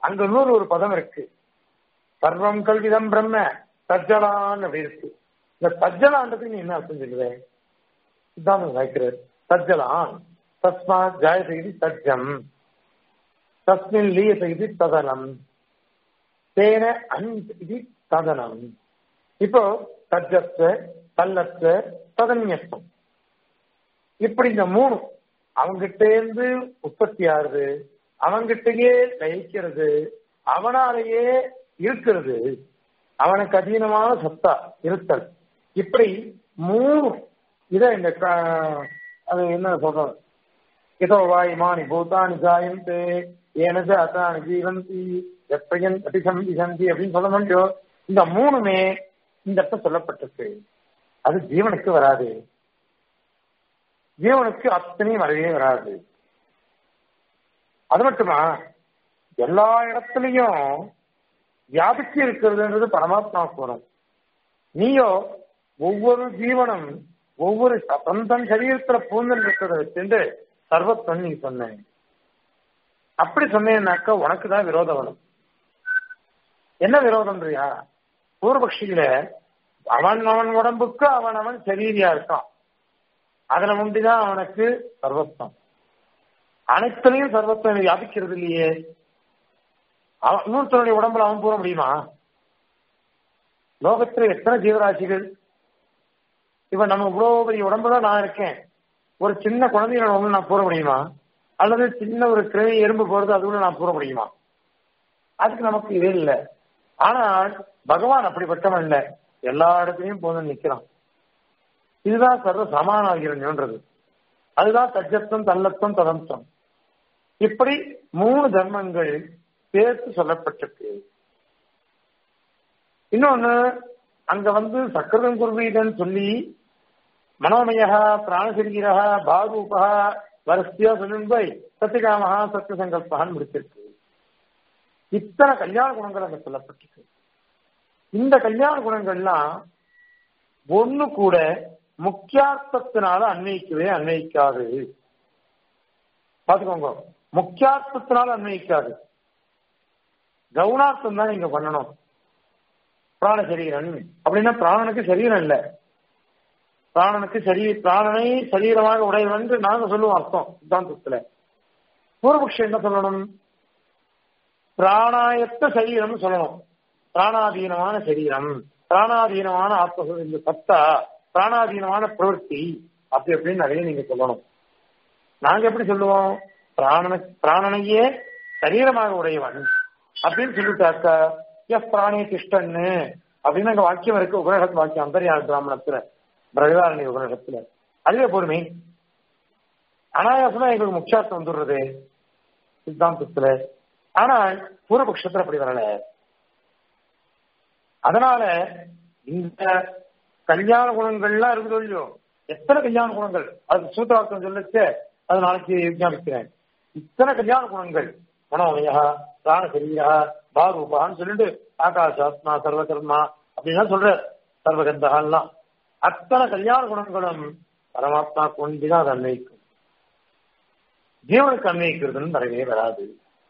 அங்க இன்னொரு ஒரு பதம் இருக்கு சர்வம் கல்விதம் பிரம்ம சஜ்ஜலான் அப்படி இருக்கு இந்த சஜ்ஜலான்றதுக்கு நீ என்ன அர்த்தம் சொல்லுவேன் சித்தாந்தம் வாய்க்கிறார் சஜ்ஜலான் தஸ்மாத் ஜாயத்தை இது சஜ்ஜம் தஸ்மின் லீயத்தை இது ததனம் தேன அந்த் இது ததனம் இப்போ சஜ்ஜத்வ தல்லத்வ ததன்யத்துவம் இப்படி இந்த மூணு அவங்கிட்ட இருந்து உற்பத்தி ஆகுது அவங்கிட்டயே லயிக்கிறது அவனாலேயே இருக்கிறது அவனுக்கு அதீனமான சத்தா இருத்தல் இப்படி மூணு இத இந்த க- அது என்ன சொல்றது இதோ வாயுமானி பூதானி ஜாயந்தே ஏனச அத்தானி ஜீவந்தி எப்பயன் அபிசம் விசந்தி அப்படின்னு சொல்ல முடியும் இந்த மூணுமே இந்த இடத்துல சொல்லப்பட்டிருக்கு அது ஜீவனுக்கு வராது ஜீவனுக்கு அத்தனையும் வரவே வராது அது மட்டுமா எல்லா இடத்துலயும் வியாபிச்சு இருக்கிறதுன்றது பரமாத்மாவுக்கு வரும் நீயோ ஒவ்வொரு ஜீவனும் ஒவ்வொரு சந்தன் சரீரத்துல பூந்தல் இருக்கிறத வச்சுட்டு சர்வத்தன் நீ சொன்ன அப்படி சொன்னேன்னாக்கா உனக்கு தான் விரோதம் வரும் என்ன விரோதம்ன்றியா பூர்வபக்ஷியில அவன் அவன் உடம்புக்கு அவன் அவன் சரீரியா இருக்கான் அதுல முண்டிதான் அவனுக்கு சர்வத்வம் அனைத்துலயும் சர்வத்வம் வியாபிக்கிறது இல்லையே அவன் இன்னொருத்தனுடைய உடம்புல அவன் பூர முடியுமா லோகத்துல எத்தனை ஜீவராசிகள் இப்ப நம்ம இவ்வளவு பெரிய உடம்புல நான் இருக்கேன் ஒரு சின்ன குழந்தையோட உடம்புல நான் பூர முடியுமா அல்லது சின்ன ஒரு கிருமி எறும்பு போறது அதுக்குள்ள நான் பூர முடியுமா அதுக்கு நமக்கு இது இல்லை ஆனால் பகவான் அப்படிப்பட்டவன் இல்லை எல்லா இடத்துலயும் போது நிக்கிறான் இதுதான் சர்வ சமானாகிறன்றது அதுதான் தஜத்தம் தல்லத்தம் ததம்சம் இப்படி மூணு தர்மங்கள் சேர்த்து சொல்லப்பட்டிருக்கு இன்னொன்னு அங்க வந்து சக்கரம் குருவீதன் சொல்லி மனோமயா பிராணசரீரா பாரூபா வரிசையா சொல்லும் போய் சத்தியகாமஹா சத்திய சங்கல்பகான்னு முடிச்சிருக்கு இத்தனை கல்யாண குணங்கள் அங்க சொல்லப்பட்டிருக்கு இந்த கல்யாண குணங்கள்லாம் ஒண்ணு கூட முக்கியார்த்தத்தினால அன்வயிக்கவே அன்வயிக்காது பாத்துக்கோங்க முக்கியார்த்தத்தினால அன்வயிக்காது கவுனார்த்தம் தான் நீங்க பண்ணணும் பிராண சரீரன் அப்படின்னா பிராணனுக்கு சரீரம் இல்ல பிராணனுக்கு சரீ பிராணனை சரீரமாக உடையவன் என்று நாங்க சொல்லுவோம் அர்த்தம் சித்தாந்தத்துல பூர்வபக்ஷம் என்ன சொல்லணும் பிராணாயத்த சரீரம் சொல்லணும் பிராணாதீனமான சரீரம் பிராணாதீனமான ஆத்ம இந்த சத்தா பிராணாதீனமான பிரவൃத்தி அப்படி அப்படின்னு நிறைய நீங்க சொல்லணும் நாங்க எப்படி சொல்லுவோம் பிராணன பிராணனையே சரீரமாக உடையவன் அப்படின்னு சொல்லிட்டாக்கா எஸ் பிராணிய திஷ்டன்னு அப்படின்னு அங்க வாக்கியம் இருக்கு உபநிஷத்து வாக்கியம் அந்தரியான பிராமணத்துல பிரகதாரணி உபநிஷத்துல அதுவே பொறுமை அனாயாசமா எங்களுக்கு முக்கியார்த்தம் வந்துடுறது சித்தாந்தத்துல ஆனால் பூர்வபக்ஷத்துல அப்படி வரல அதனால இந்த கல்யாண குணங்கள்லாம் இருக்குது இல்லையோ எத்தனை கல்யாண குணங்கள் அது சூத்திரார்த்தம் சொல்லிச்சு அது நாளைக்கு விஞ்ஞாபிக்கிறேன் இத்தனை கல்யாண குணங்கள் மனோமயா பிராண சரீரா பாரூபான்னு சொல்லிட்டு ஆகாசாத்மா சர்வகர்மா அப்படின்லாம் சொல்ற சர்வகந்தகான்லாம் அத்தனை கல்யாண குணங்களும் பரமாத்மா கொண்டுதான் அதை அன்வயிக்கும் ஜீவனுக்கு அன்வயிக்கிறதுன்னு வரவே வராது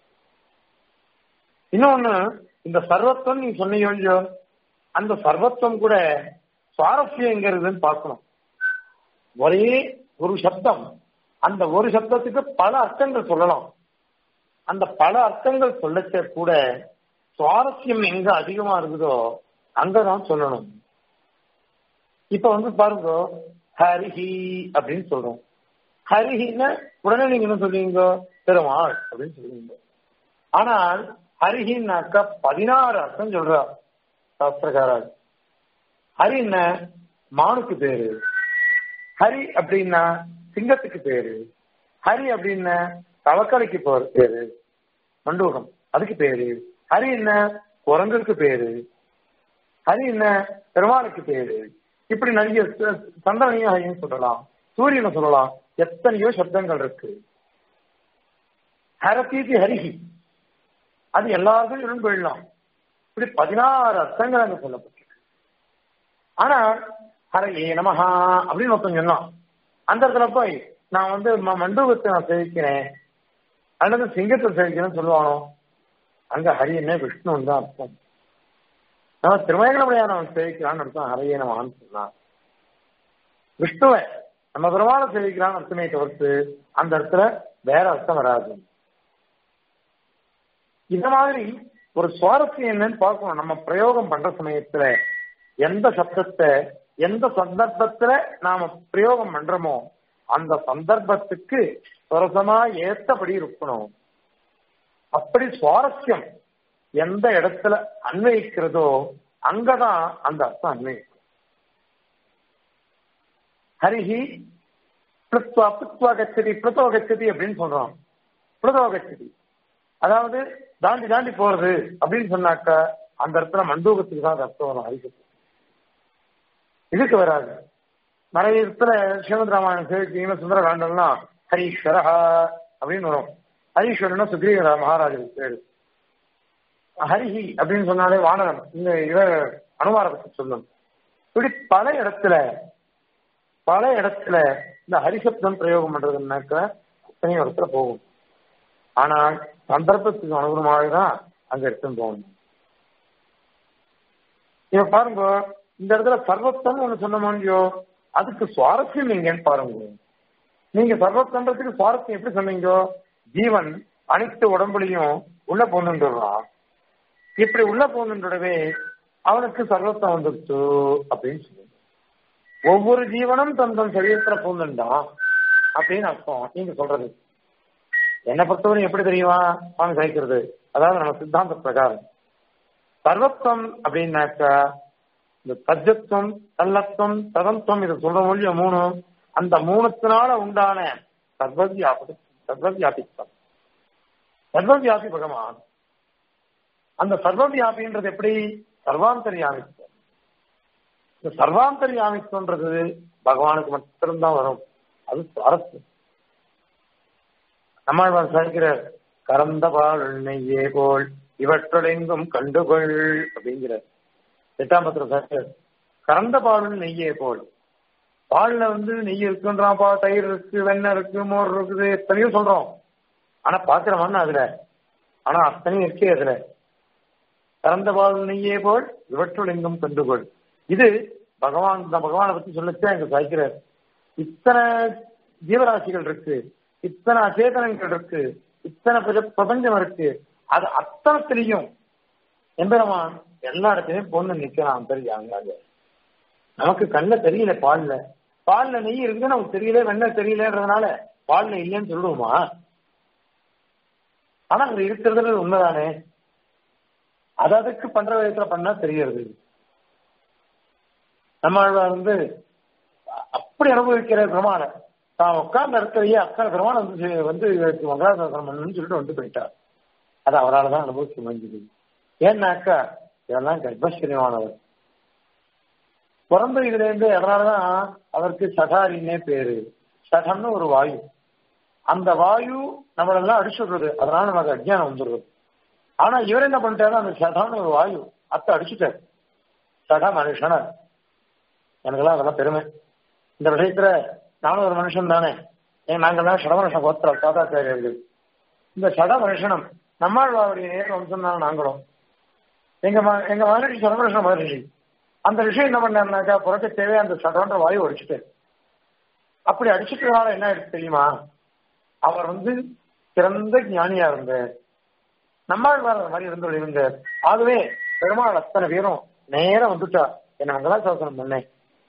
இன்னொன்னு இந்த சர்வத்துவம் நீ சொன்னீங்க இல்லையோ அந்த சர்வத்துவம் கூட சுவாரஸ்யங்கிறதுன்னு பார்க்கணும் ஒரே ஒரு சப்தம் அந்த ஒரு சப்தத்துக்கு பல அர்த்தங்கள் சொல்லலாம் அந்த பல அர்த்தங்கள் சொல்லச்ச கூட சுவாரஸ்யம் எங்க அதிகமா இருக்குதோ அங்கதான் சொல்லணும் இப்ப வந்து பாருங்க ஹரிஹி அப்படின்னு சொல்றோம் ஹரிஹின்னா உடனே நீங்க என்ன சொல்லுவீங்க பெருமாள் அப்படின்னு சொல்லுவீங்க ஆனால் ஹரிஹின்னாக்கா பதினாறு அர்த்தம் சொல்றா சாஸ்திரகாரர் ஹரின்ன மானுக்கு பேரு ஹரி அப்படின்னா சிங்கத்துக்கு பேரு ஹரி அப்படின்னா தவக்கலைக்கு போற பேரு மண்டூகம் அதுக்கு பேரு ஹரி என்ன குரங்குக்கு பேரு ஹரி என்ன பெருமாளுக்கு பேரு இப்படி நிறைய சந்தனையும் ஹரின்னு சொல்லலாம் சூரியனை சொல்லலாம் எத்தனையோ சப்தங்கள் இருக்கு ஹரதீதி ஹரிஹி அது எல்லாருக்கும் இடம் போயிடலாம் இப்படி பதினாறு அர்த்தங்கள் அங்க சொல்லப்பட்டிருக்கு ஆனா ஹரையே நமஹா அப்படின்னு ஒருத்தன் சொன்னான் அந்த இடத்துல போய் நான் வந்து மண்டூகத்தை நான் சேவிக்கிறேன் அல்லது சிங்கத்தை சேவிக்கிறேன்னு சொல்லுவானோ அங்க ஹரியனே விஷ்ணுன்னு தான் அர்த்தம் நம்ம திருமயங்களபடியான அவன் சேவிக்கிறான்னு அர்த்தம் ஹரையே நமகான்னு சொன்னான் விஷ்ணுவை நம்ம பெருமான சேவிக்கிறான்னு அர்த்தமே தவிர்த்து அந்த இடத்துல வேற அர்த்தம் வராது இந்த மாதிரி ஒரு சுவாரஸ்யம் என்னன்னு பார்க்கணும் நம்ம பிரயோகம் பண்ற சமயத்துல எந்த சப்தத்தை எந்த சந்தர்ப்பத்துல நாம பிரயோகம் பண்றோமோ அந்த சந்தர்ப்பத்துக்கு சுரசமா ஏத்தபடி இருக்கணும் அப்படி சுவாரஸ்யம் எந்த இடத்துல அன்வயிக்கிறதோ அங்கதான் அந்த அர்த்தம் அன்வயிக்கும் ஹரிஹி பிளத்வா பித்வா கச்சதி பிளத்தோ கச்சதி அப்படின்னு சொல்றோம் பிளதோ கச்சதி அதாவது தாண்டி தாண்டி போறது அப்படின்னு சொன்னாக்கா அந்த இடத்துல மண்டூகத்துக்கு தான் அர்த்தம் வரும் ஹரிசத்து இதுக்கு வராது நிறைய இடத்துல ஸ்ரீமத் ராமாயணம் சேவிச்சீங்கன்னா சுந்தர காண்டம்லாம் ஹரீஸ்வரஹா அப்படின்னு வரும் ஹரீஸ்வரன்னா சுக்ரீவ மகாராஜனுக்கு பேரு ஹரிஹி அப்படின்னு சொன்னாலே வானரன் இந்த இவ அனுமாரத்தை சொல்லும் இப்படி பல இடத்துல பல இடத்துல இந்த ஹரிசப்தம் பிரயோகம் பண்றதுனாக்க அத்தனை இடத்துல போகும் ஆனால் சந்தர்ப்பத்துக்கு அனுகுணமாக தான் அங்க எடுத்து போகணும் இப்ப பாருங்க இந்த இடத்துல சர்வத்தம் ஒண்ணு சொன்ன முடியோ அதுக்கு சுவாரஸ்யம் எங்கன்னு பாருங்க நீங்க சர்வத்தன்றதுக்கு சுவாரஸ்யம் எப்படி சொன்னீங்க ஜீவன் அனைத்து உடம்புலையும் உள்ள போகணுன்றான் இப்படி உள்ள போகணுன்றவே அவனுக்கு சர்வத்தம் வந்துடுச்சு அப்படின்னு சொல்லுங்க ஒவ்வொரு ஜீவனும் தன் தன் சரீரத்துல பூந்துண்டான் அப்படின்னு அர்த்தம் நீங்க சொல்றது என்னை பொறுத்தவரை எப்படி தெரியுமா அவன் சகிக்கிறது அதாவது நம்ம சித்தாந்த பிரகாரம் சர்வத்துவம் அப்படின்னாக்கா இந்த தஜத்துவம் தல்லத்துவம் ததத்துவம் இதை சொல்ற மொழிய மூணு அந்த மூணுத்தினால உண்டான சர்வவியாபி சர்வவியாபித்தம் சர்வவியாபி பகவான் அந்த சர்வவியாபின்றது எப்படி சர்வாந்தரியாமித்தம் இந்த சர்வாந்தரியாமித்தம்ன்றது பகவானுக்கு மட்டும்தான் வரும் அது சுவாரஸ்யம் நம்மாழ்வார் சாதிக்கிற கறந்த பால் நெய்யே போல் இவற்றொடெங்கும் கண்டுகொள் அப்படிங்கிற எட்டாம் பத்திரம் சார் கறந்த பாலும் நெய்யே போல் பால்ல வந்து நெய் இருக்குன்றான் பா தயிர் இருக்கு வெண்ணெய் இருக்கு மோர் இருக்குது எத்தனையோ சொல்றோம் ஆனா பாக்குறோமான்னு அதுல ஆனா அத்தனையும் இருக்கே அதுல கறந்த பால் நெய்யே போல் இவற்றுள் எங்கும் கண்டுகொள் இது பகவான் இந்த பகவானை பத்தி சொல்லச்சே அங்க சாய்க்கிறார் இத்தனை ஜீவராசிகள் இருக்கு இத்தனை அச்சேதனங்கள் இருக்கு இத்தனை பிரபஞ்சம் இருக்கு அது அத்தனத்திலையும் எம்பெருமான் எல்லா இடத்துலயும் பொண்ணு நிக்கிறான் தெரியாங்க நமக்கு கண்ணுல தெரியல பால்ல பால்ல நெய் இருக்குன்னு நமக்கு தெரியல வெண்ணெய் தெரியலன்றதுனால பால்ல இல்லைன்னு சொல்லுவோமா ஆனா அங்க இருக்கிறது உண்மைதானே அது அதுக்கு பண்ற விதத்துல பண்ணா தெரியறது நம்ம வந்து அப்படி அனுபவிக்கிற பிரமாண தான் உட்கார்ந்த இடத்துலயே அத்தனை பிரமாணம் வந்து வந்து மங்களாசாசனம் பண்ணணும்னு சொல்லிட்டு வந்து போயிட்டார் அது அவரால் தான் அனுபவிக்க முடிஞ்சது ஏன்னாக்கா இதெல்லாம் கர்ப்பஸ்ரீமானவர் பிறந்த இதுல இருந்து அதனாலதான் அவருக்கு சகாரின்னே பேரு சகம்னு ஒரு வாயு அந்த வாயு நம்மளெல்லாம் அடிச்சு விடுறது அதனால நமக்கு அஜ்ஞானம் வந்துடுறது ஆனா இவர் என்ன பண்ணிட்டாரு அந்த சகான்னு ஒரு வாயு அத்தை அடிச்சுட்டார் சகா மனுஷனர் எனக்கெல்லாம் அதெல்லாம் பெருமை இந்த விஷயத்துல நானும் ஒரு மனுஷன் தானே நாங்கள்லாம் சடமனுஷன் கோத்திர தாத்தாச்சாரியர்கள் இந்த சட மனுஷனம் நம்மாழ்வாருடைய நேரம் வம்சம் தானே நாங்களும் எங்க எங்க மகரிஷி சடமனுஷன் மகரிஷி அந்த விஷயம் என்ன பண்ணாருனாக்கா புறக்க தேவை அந்த சடன்ற வாயு அடிச்சுட்டு அப்படி அடிச்சுட்டதுனால என்ன ஆயிடுச்சு தெரியுமா அவர் வந்து சிறந்த ஞானியா இருந்தார் நம்மாழ்வார் மாதிரி இருந்து இருந்தார் ஆகவே பெருமாள் அத்தனை பேரும் நேரம் வந்துட்டா என்ன மங்களாசாசனம் பண்ணேன்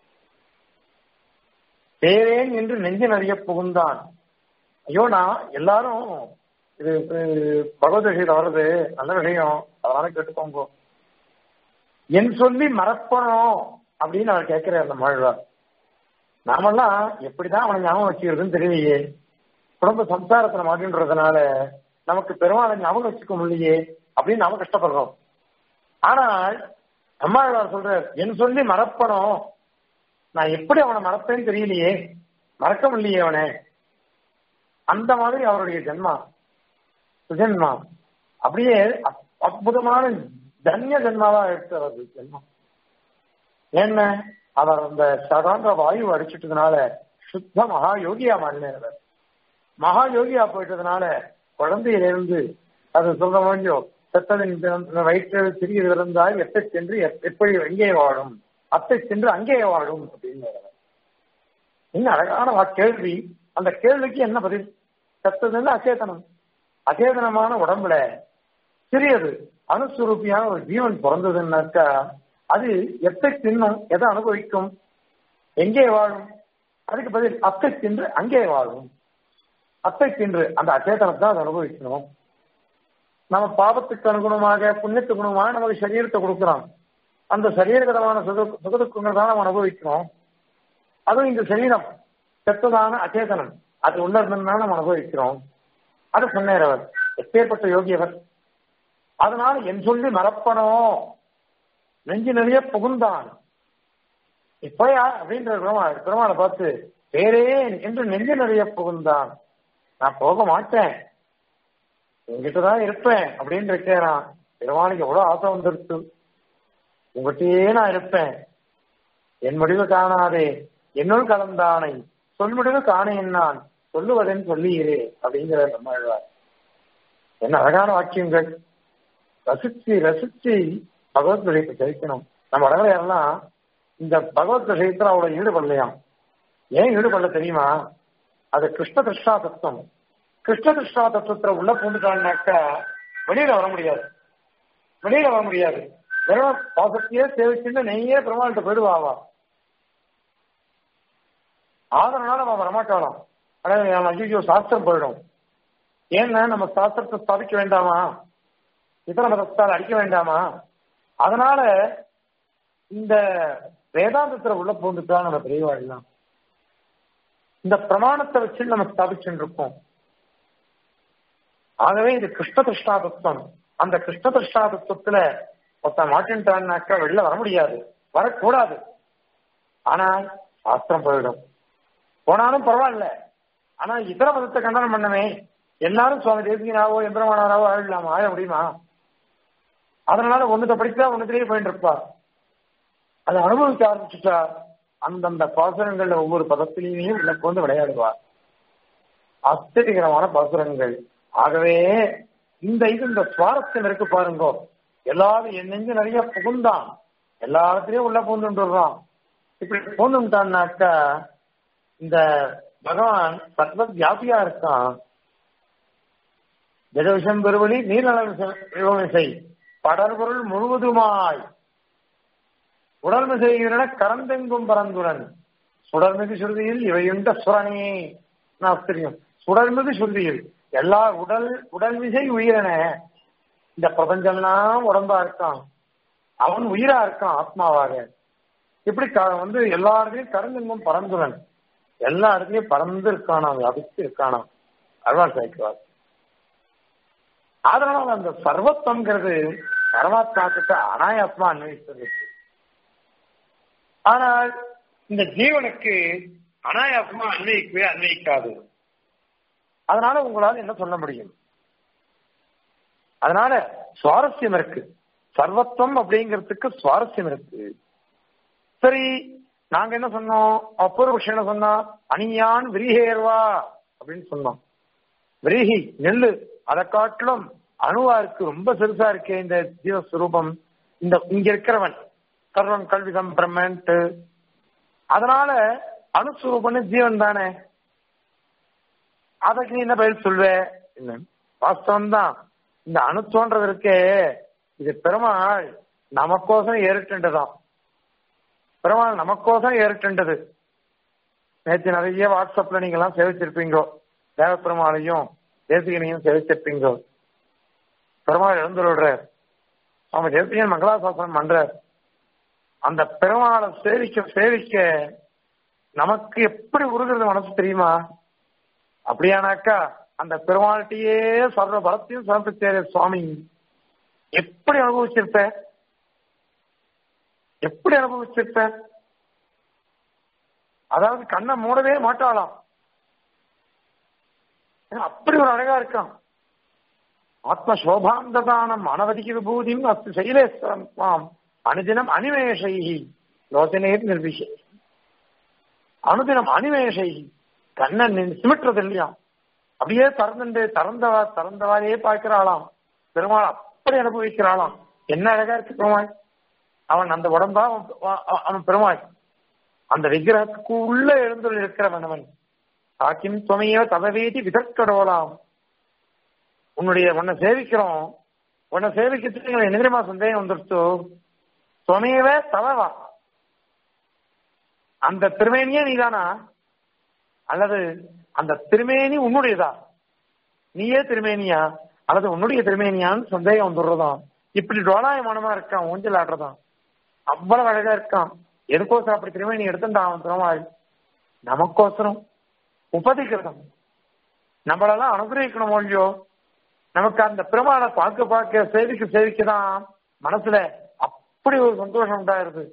பேரேன் என்று நெஞ்சின் அறிய புகுந்தான் ஐயோ நான் எல்லாரும் இது பகவத்கீதை வர்றது நல்ல விஷயம் அதனால கேட்டுக்கோங்க என் சொல்லி மறப்பணும் அப்படின்னு அவர் கேட்கிறார் அந்த மாழ்வார் நாமெல்லாம் எப்படிதான் அவனை ஞாபகம் வச்சுக்கிறதுன்னு தெரியலையே குடும்ப சம்சாரத்துல மாட்டின்றதுனால நமக்கு பெருமாளை ஞாபகம் வச்சுக்க முடியலையே அப்படின்னு நாம கஷ்டப்படுறோம் ஆனால் அம்மாழ்வார் சொல்றார் என் சொல்லி மறப்பணும் நான் எப்படி அவனை மறப்பேன்னு தெரியலையே மறக்க முடியலையே அவனை அந்த மாதிரி அவருடைய ஜென்மா சுஜன்மா அப்படியே அற்புதமான தன்ய ஜென்மாவா எடுத்து அவரது ஜென்மம் என்ன அவர் அந்த சடான்ற வாயு அடிச்சிட்டதுனால சுத்த மகா யோகியா மாறினார் மகா யோகியா போயிட்டதுனால குழந்தையிலிருந்து அது சொல்ற முடியும் செத்ததின் பிறந்த வயிற்றில் சிறியது இருந்தால் எத்தை சென்று எப்- எப்படி எங்கே வாழும் அத்தை சென்று அங்கே வாழும் அப்படின்னு இன்னும் அழகான வா- கேள்வி அந்த கேள்விக்கு என்ன பதில் செத்ததுன்னு அச்சேதனம் அச்சேதனமான உடம்புல சிறியது அணுசுரூபியான ஒரு ஜீவன் பிறந்ததுன்னாக்கா அது எத்தை தின்னும் எதை அனுபவிக்கும் எங்கே வாழும் அதுக்கு பதில் அத்தை தின்று அங்கே வாழும் அத்தை தின்று அந்த அச்சேதனத்தை அதை அனுபவிக்கணும் நம்ம பாவத்துக்கு அனுகுணமாக புண்ணியத்துக்கு குணமாக நமக்கு சரீரத்தை கொடுக்குறான் அந்த சரீரகரமான சுக சுகதுக்கங்கள் தான் நம்ம அனுபவிக்கணும் அதுவும் இந்த சரீரம் செத்ததான அச்சேதனம் அது உள்ள இருந்ததுனால நம்ம அனுபவிக்கிறோம் அது சொன்னார் அவர் எப்பேற்பட்ட யோகி அவர் அதனால என் சொல்லி மறப்பனோ நெஞ்சு நிறைய புகுந்தான் இப்பயா அப்படின்ற பெருமாள் பெருமாளை பார்த்து வேறேன் என்று நெஞ்சு நிறைய புகுந்தான் நான் போக மாட்டேன் உங்ககிட்டதான் இருப்பேன் அப்படின்னு இருக்கிறான் பெருமாளுக்கு எவ்வளவு ஆசை வந்துருச்சு உங்ககிட்டயே நான் இருப்பேன் என் முடிவு காணாதே என்னுள் கலந்தானை சொல் முடிவு காணேன் நான் சொல்லுவதென் சொல்லுகிறே அப்படிங்கிற நம்மாழ்வார் என்ன அழகான வாக்கியங்கள் ரசிச்சு ரசிச்சு பகவத் விஷயத்தை ஜெயிக்கணும் நம்ம உடம்புல எல்லாம் இந்த பகவத் விஷயத்துல அவ்வளவு ஈடுபடலையாம் ஏன் ஈடுபடல தெரியுமா அது கிருஷ்ண கிருஷ்ணா தத்துவம் கிருஷ்ண கிருஷ்ணா தத்துவத்துல உள்ள பூந்துட்டான்னாக்கா வெளியில வர முடியாது வெளியில வர முடியாது வெறும் பாசத்தையே சேவிச்சுட்டு நெய்யே பெருமாள்கிட்ட போயிடுவாவா ஆதரனால நம்ம வரமாட்டாளாம் ஆனால் ஐயோ சாஸ்திரம் போயிடும் ஏன்னா நம்ம சாஸ்திரத்தை ஸ்தாபிக்க வேண்டாமா இதர மதத்தால் அடிக்க வேண்டாமா அதனால இந்த வேதாந்தத்துல உள்ள பூந்துட்டா நம்ம பெரியவாழ்லாம் இந்த பிரமாணத்தை வச்சு நம்ம ஸ்தாபிச்சுட்டு இருக்கோம் ஆகவே இது கிருஷ்ண திருஷ்டா தத்துவம் அந்த கிருஷ்ண திருஷ்டா தத்துவத்துல ஒருத்த மாட்டின்ட்டான்னாக்கா வெளில வர முடியாது வரக்கூடாது ஆனால் சாஸ்திரம் போயிடும் போனாலும் பரவாயில்ல ஆனா இதர மதத்தை கண்டனம் பண்ணவே எல்லாரும் சுவாமி தேசிகனாவோ எந்திரமானாராவோ ஆயிடலாமா ஆய முடியுமா அதனால ஒண்ணுத்த படிச்சா ஒண்ணுத்திலேயே போயிட்டு இருப்பா அதை அனுபவிக்க ஆரம்பிச்சுட்டா அந்தந்த பாசுரங்கள்ல ஒவ்வொரு பதத்திலையும் எனக்கு வந்து விளையாடுவா ஆச்சரியகரமான பாசுரங்கள் ஆகவே இந்த இது இந்த சுவாரஸ்யம் இருக்கு பாருங்க எல்லாரும் என் நெஞ்சு நிறைய புகுந்தான் எல்லா இடத்துலயும் உள்ள பூந்துட்டுறான் இப்படி பூந்துட்டான்னாக்கா இந்த பகவான் சர்வ வியாபியா இருக்கான் ஜெகவிஷம் பெருவழி நீர்நலமிசை படர்பொருள் முழுவதுமாய் உடல்மிசையின கரந்தெங்கும் பரந்துடன் சுடர்மிகு சுருதியில் இவையுண்ட சுரணே நான் தெரியும் சுடர்மிகு சுருதியில் எல்லா உடல் உடல்மிசை உயிரன இந்த பிரபஞ்சம்லாம் உடம்பா இருக்கான் அவன் உயிரா இருக்கான் ஆத்மாவாக இப்படி க- வந்து எல்லா இடத்துலயும் கரந்தெங்கும் பரந்துடன் எல்லா இடத்துலயும் பறந்து இருக்கானாம் வியாபித்து இருக்கானாம் அட்வான்ஸ் ஆயிக்குவார் அதனால அந்த சர்வத்தம்ங்கிறது பரமாத்மா கிட்ட அனாயாத்மா அன்வயித்தது ஆனால் இந்த ஜீவனுக்கு அனாயாசமா அன்வயிக்கவே அன்வயிக்காது அதனால உங்களால் என்ன சொல்ல முடியும் அதனால சுவாரஸ்யம் இருக்கு சர்வத்துவம் அப்படிங்கிறதுக்கு சுவாரஸ்யம் இருக்கு சரி நாங்க என்ன சொன்னோம் அப்பூர்வபக்ஷம் என்ன சொன்னா அணியான் விரிகேர்வா அப்படின்னு சொன்னோம் விரீஹி நெல்லு அதை காட்டிலும் அணுவா இருக்கு ரொம்ப சிறுசா இருக்கே இந்த ஜீவஸ்வரூபம் இந்த இங்க இருக்கிறவன் சர்வம் கல்விதம் பிரம்மன்ட்டு அதனால அணுஸ்வரூபம்னு ஜீவன் தானே அதுக்கு நீ என்ன பதில் சொல்வ என்ன வாஸ்தவம் தான் இந்த அணுத்தோன்றது இருக்கே இது பெருமாள் நமக்கோசம் ஏறிட்டுதான் பெருமாள் நமக்கோசம் ஏறிட்டுண்டது நேற்று நிறைய வாட்ஸ்அப்ல நீங்க எல்லாம் சேவிச்சிருப்பீங்கோ தேவ பெருமாளையும் தேசிகனையும் சேவிச்சிருப்பீங்கோ பெருமாள் எழுந்துள்ள அவங்க தேசிகன் மங்களாசாசனம் பண்ற அந்த பெருமாளை சேவிக்க சேவிக்க நமக்கு எப்படி உருகிறது மனசு தெரியுமா அப்படியானாக்கா அந்த பெருமாள்கிட்டயே சர்வ பலத்தையும் சமர்ப்பிச்சாரு சுவாமி எப்படி அனுபவிச்சிருப்ப எப்படி அனுபவிச்சிருப்ப அதாவது கண்ணை மூடவே மாட்டாளாம் ஏன்னா, அப்படி ஒரு அழகா இருக்கான் ஆத்ம சோபாந்ததானம் அனவதிக்கு விபூதியும் அஸ்து சைலேஸ்வரம் மாம் அனுதினம் அனிமேஷை யோசனையே நிர்விஷை அனுதினம் அனிமேஷை கண்ணன் சிமிட்டுறது இல்லையா அப்படியே திறந்துட்டு திறந்தவா திறந்தவாறே பார்க்கிறாளாம் பெருமாள் அப்படி அனுபவிக்கிறாளாம் என்ன அழகா இருக்கு பெருமாள் அவன் அந்த உடம்பா அவன் அவன் பெருமாள் அந்த விக்கிரகத்துக்கு உள்ள எழுந்துள்ள இருக்கிறவன் அவன் ஆக்கிம் துணையோ தவவேதி விதற்கடோலாம் உன்னுடைய உன்னை சேவிக்கிறோம் உன்னை சேவிக்கிறதுக்கு என்ன தெரியுமா சந்தேகம் வந்துருச்சு துணையவே தவவா அந்த திருமேனியே நீதானா அல்லது அந்த திருமேனி உன்னுடையதா நீயே திருமேனியா அல்லது உன்னுடைய திருமேனியான்னு சந்தேகம் வந்துடுறதாம் இப்படி டோலாயமானமா இருக்கான் ஊஞ்சல் ஆடுறதாம் அவ்வளவு அழகா இருக்கான் எதுக்கோசரம் அப்படி திருமேனி எடுத்துட்டான் அவன் பெருமாள் நமக்கோசரம் உபதிக்கிறதம் நம்மளெல்லாம் அனுகிரகிக்கணும் இல்லையோ நமக்கு அந்த பெருமாளை பார்க்க பார்க்க சேவிக்க சேவிக்க தான் மனசுல அப்படி ஒரு சந்தோஷம் உண்டாயிருது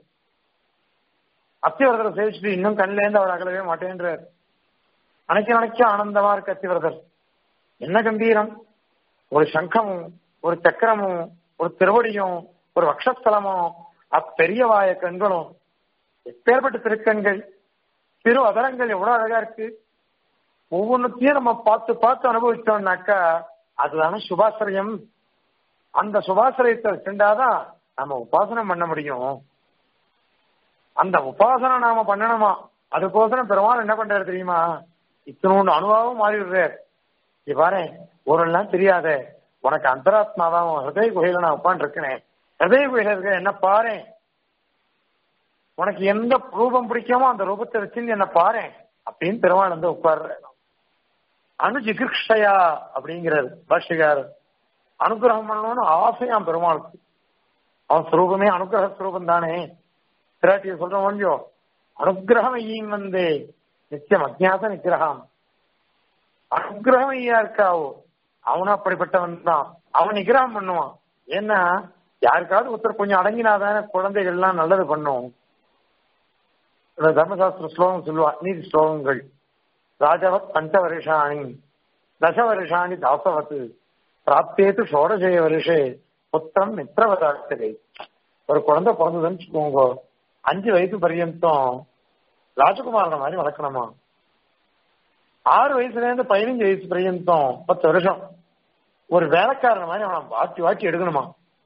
அத்திவரதரை சேவிச்சுட்டு இன்னும் கண்ணில இருந்து அவர் அகலவே மாட்டேன்றார் அணைக்க நினைக்க ஆனந்தமா இருக்கு அத்திவரதர் என்ன கம்பீரம் ஒரு சங்கமும் ஒரு சக்கரமும் ஒரு திருவடியும் ஒரு வக்ஷஸ்தலமும் அப்பெரிய வாய கண்களும் எப்பேற்பட்ட திருக்கண்கள் திரு அதரங்கள் எவ்வளவு அழகா இருக்கு ஒவ்வொன்றுத்தையும் நம்ம பார்த்து பார்த்து அனுபவிச்சோம்னாக்கா அதுதானே சுபாசிரியம் அந்த சுபாசிரியத்தை சென்றாதான் நம்ம உபாசனம் பண்ண முடியும் அந்த உபாசனை நாம பண்ணணுமா அதுக்கோசரம் பெருமாள் என்ன பண்றாரு தெரியுமா இத்தனோண்டு அனுபவம் மாறி விடுறார் பாரு ஒரு எல்லாம் தெரியாத உனக்கு அந்தராத்மாவா உன் ஹிருதய குகையில நான் உட்காந்துருக்கேன் ஹிருதய குகையில இருக்க என்ன பாரு உனக்கு எந்த ரூபம் பிடிக்குமோ அந்த ரூபத்தை வச்சு என்ன பாரு அப்படின்னு பெருமாள் வந்து உட்கார்ற அனுஜிகிருஷ்டையா அப்படிங்கிறார் பாஷிகார் அனுகிரகம் பண்ணணும்னு ஆசையாம் பெருமாளுக்கு அவன் ஸ்வரூபமே அனுகிரக ஸ்வரூபம் தானே பிராட்டிய சொல்ற முடியோ அனுகிரகம் ஐயும் வந்து நித்தியம் அஜாச நிகிரகம் அனுகிரகம் ஐயா இருக்காவோ அவனும் அப்படிப்பட்டவன் தான் அவன் நிகிரகம் பண்ணுவான் ஏன்னா யாருக்காவது ஒருத்தர் கொஞ்சம் அடங்கினாதானே குழந்தைகள் எல்லாம் நல்லது பண்ணும் தர்மசாஸ்திர ஸ்லோகம் சொல்லுவா நீதி ஸ்லோகங்கள் ராஜவத் பஞ்ச வருஷாணி தச வருஷாணி தாசவத் பிராப்தேத்து ஷோடசய வருஷே புத்திரம் மித்திரவதாட்சதை ஒரு குழந்தை பிறந்ததுன்னு வச்சுக்கோங்க அஞ்சு வயசு பர்யந்தம் ராஜகுமாரனை மாதிரி வளர்க்கணுமா ஆறு வயசுல இருந்து பதினஞ்சு வயசு பர்யந்தம் பத்து வருஷம் ஒரு வேலைக்காரன் மாதிரி அவனை வாட்டி வாட்டி எடுக்கணுமா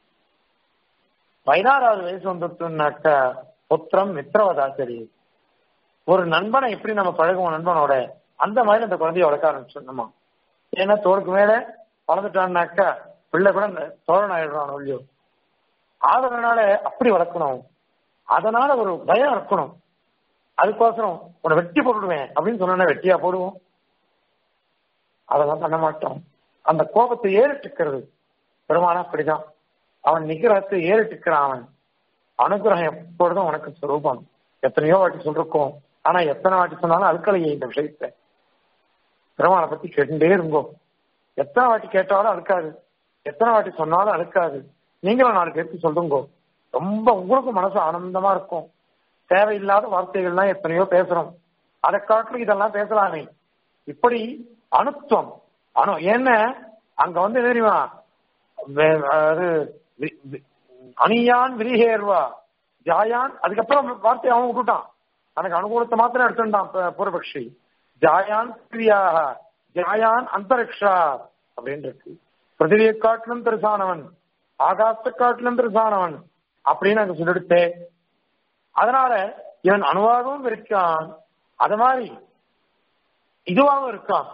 பதினாறாவது வயசு வந்துட்டுனாக்க புத்திரம் மித்திரவதாச்சரி ஒரு நண்பனை எப்படி நம்ம பழகுவோம் நண்பனோட அந்த மாதிரி அந்த குழந்தைய வளர்க்க ஆரம்பிச்சிடணுமா ஏன்னா தோளுக்கு மேல வளர்ந்துட்டான்னாக்கா பிள்ளை கூட தோழன் ஆயிடுறான் இல்லையோ அதனால அப்படி வளர்க்கணும் அதனால ஒரு பயம் இருக்கணும் அதுக்கோசரம் உன்னை வெட்டி போட்டுடுவேன் அப்படின்னு சொன்னா வெட்டியா போடுவோம் அதெல்லாம் பண்ண மாட்டோம் அந்த கோபத்தை ஏறிட்டுக்கிறது பெருமானா அப்படிதான் அவன் நிகிரகத்தை ஏறிட்டுக்கிறான் அவன் அனுகிரகம் எப்பொழுதும் உனக்கு சுரூபம் எத்தனையோ வாட்டி சொல்லிருக்கோம் ஆனா எத்தனை வாட்டி சொன்னாலும் அழுக்கலையே இந்த விஷயத்த பெருமாளை பத்தி கேட்டுட்டே இருங்கோ எத்தனை வாட்டி கேட்டாலும் அழுக்காது எத்தனை வாட்டி சொன்னாலும் அழுக்காது நீங்களும் நாலு பேருக்கு சொல்லுங்கோ ரொம்ப உங்களுக்கும் மனசு ஆனந்தமா இருக்கும் தேவையில்லாத வார்த்தைகள்லாம் எத்தனையோ பேசுறோம் அதை காட்டிலும் இதெல்லாம் பேசலாமே இப்படி அணுத்துவம் அணு என்ன அங்க வந்து என்ன தெரியுமா அது அணியான் விரிகேர்வா ஜாயான் அதுக்கப்புறம் வார்த்தை அவன் விட்டுட்டான் தனக்கு அனுகூலத்தை மாத்திரம் எடுத்துட்டான் பூர்வபக்ஷி ஜாயான் பிரியாக ஜாயான் அந்தரிக்ஷா அப்படின்னு இருக்கு பிருத்திவியை காட்டிலும் பெருசானவன் ஆகாசத்தை காட்டிலும் பெருசானவன் அப்படின்னு அங்க சொல்லிடுத்தே அதனால இவன் அணுவாகவும் இருக்கான் அது மாதிரி இதுவாகவும் இருக்கான்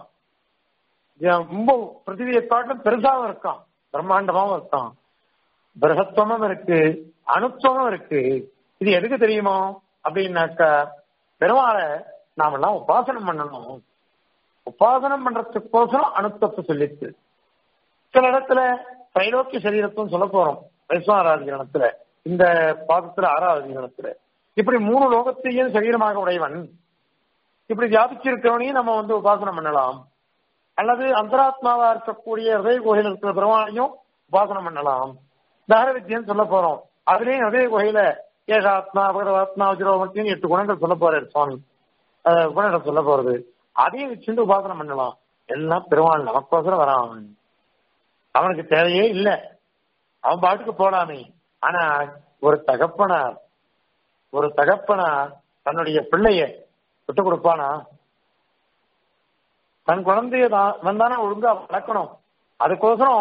ரொம்ப பிருத்திவியை காட்டிலும் பெருசாகவும் இருக்கான் பிரம்மாண்டமாவும் இருக்கான் பிரகத்துவமும் இருக்கு அணுத்துவமும் இருக்கு இது எதுக்கு தெரியுமோ அப்படின்னாக்கா பெருமாளை நாம எல்லாம் உபாசனம் பண்ணணும் உபாசனம் பண்றதுக்கோசரம் அணுத்தத்தை சொல்லிச்சு சில இடத்துல தைலோக்கிய சரீரத்தும் சொல்ல போறோம் வைஸ்வராதிகரணத்துல இந்த பாதத்துல ஆறாவது கணத்துல இப்படி மூணு லோகத்தையும் சரீரமாக உடையவன் இப்படி வியாபிச்சிருக்கிறவனையும் நம்ம வந்து உபாசனம் பண்ணலாம் அல்லது அந்தராத்மாவா இருக்கக்கூடிய ஹிருதய கோயில் இருக்கிற பெருமானையும் உபாசனம் பண்ணலாம் தகர வித்தியன்னு சொல்ல போறோம் அதுலயும் ஹிருதய கோயில ஏகாத்மா பகரவாத்மா வஜ்ரோமத்தின்னு எட்டு குணங்கள் சொல்ல போறாரு சுவாமி குணங்கள் சொல்ல போறது அதையும் வச்சுட்டு உபாசனம் பண்ணலாம் எல்லாம் பெருமாள் நமக்கோசரம் வரான் அவன் அவனுக்கு தேவையே இல்லை அவன் பாட்டுக்கு போலாமே ஆனா ஒரு தகப்பனார் ஒரு தகப்பனார் தன்னுடைய பிள்ளைய விட்டு கொடுப்பானா தன் குழந்தைய தான் வந்தானா ஒழுங்கா வளர்க்கணும் அதுக்கோசரம்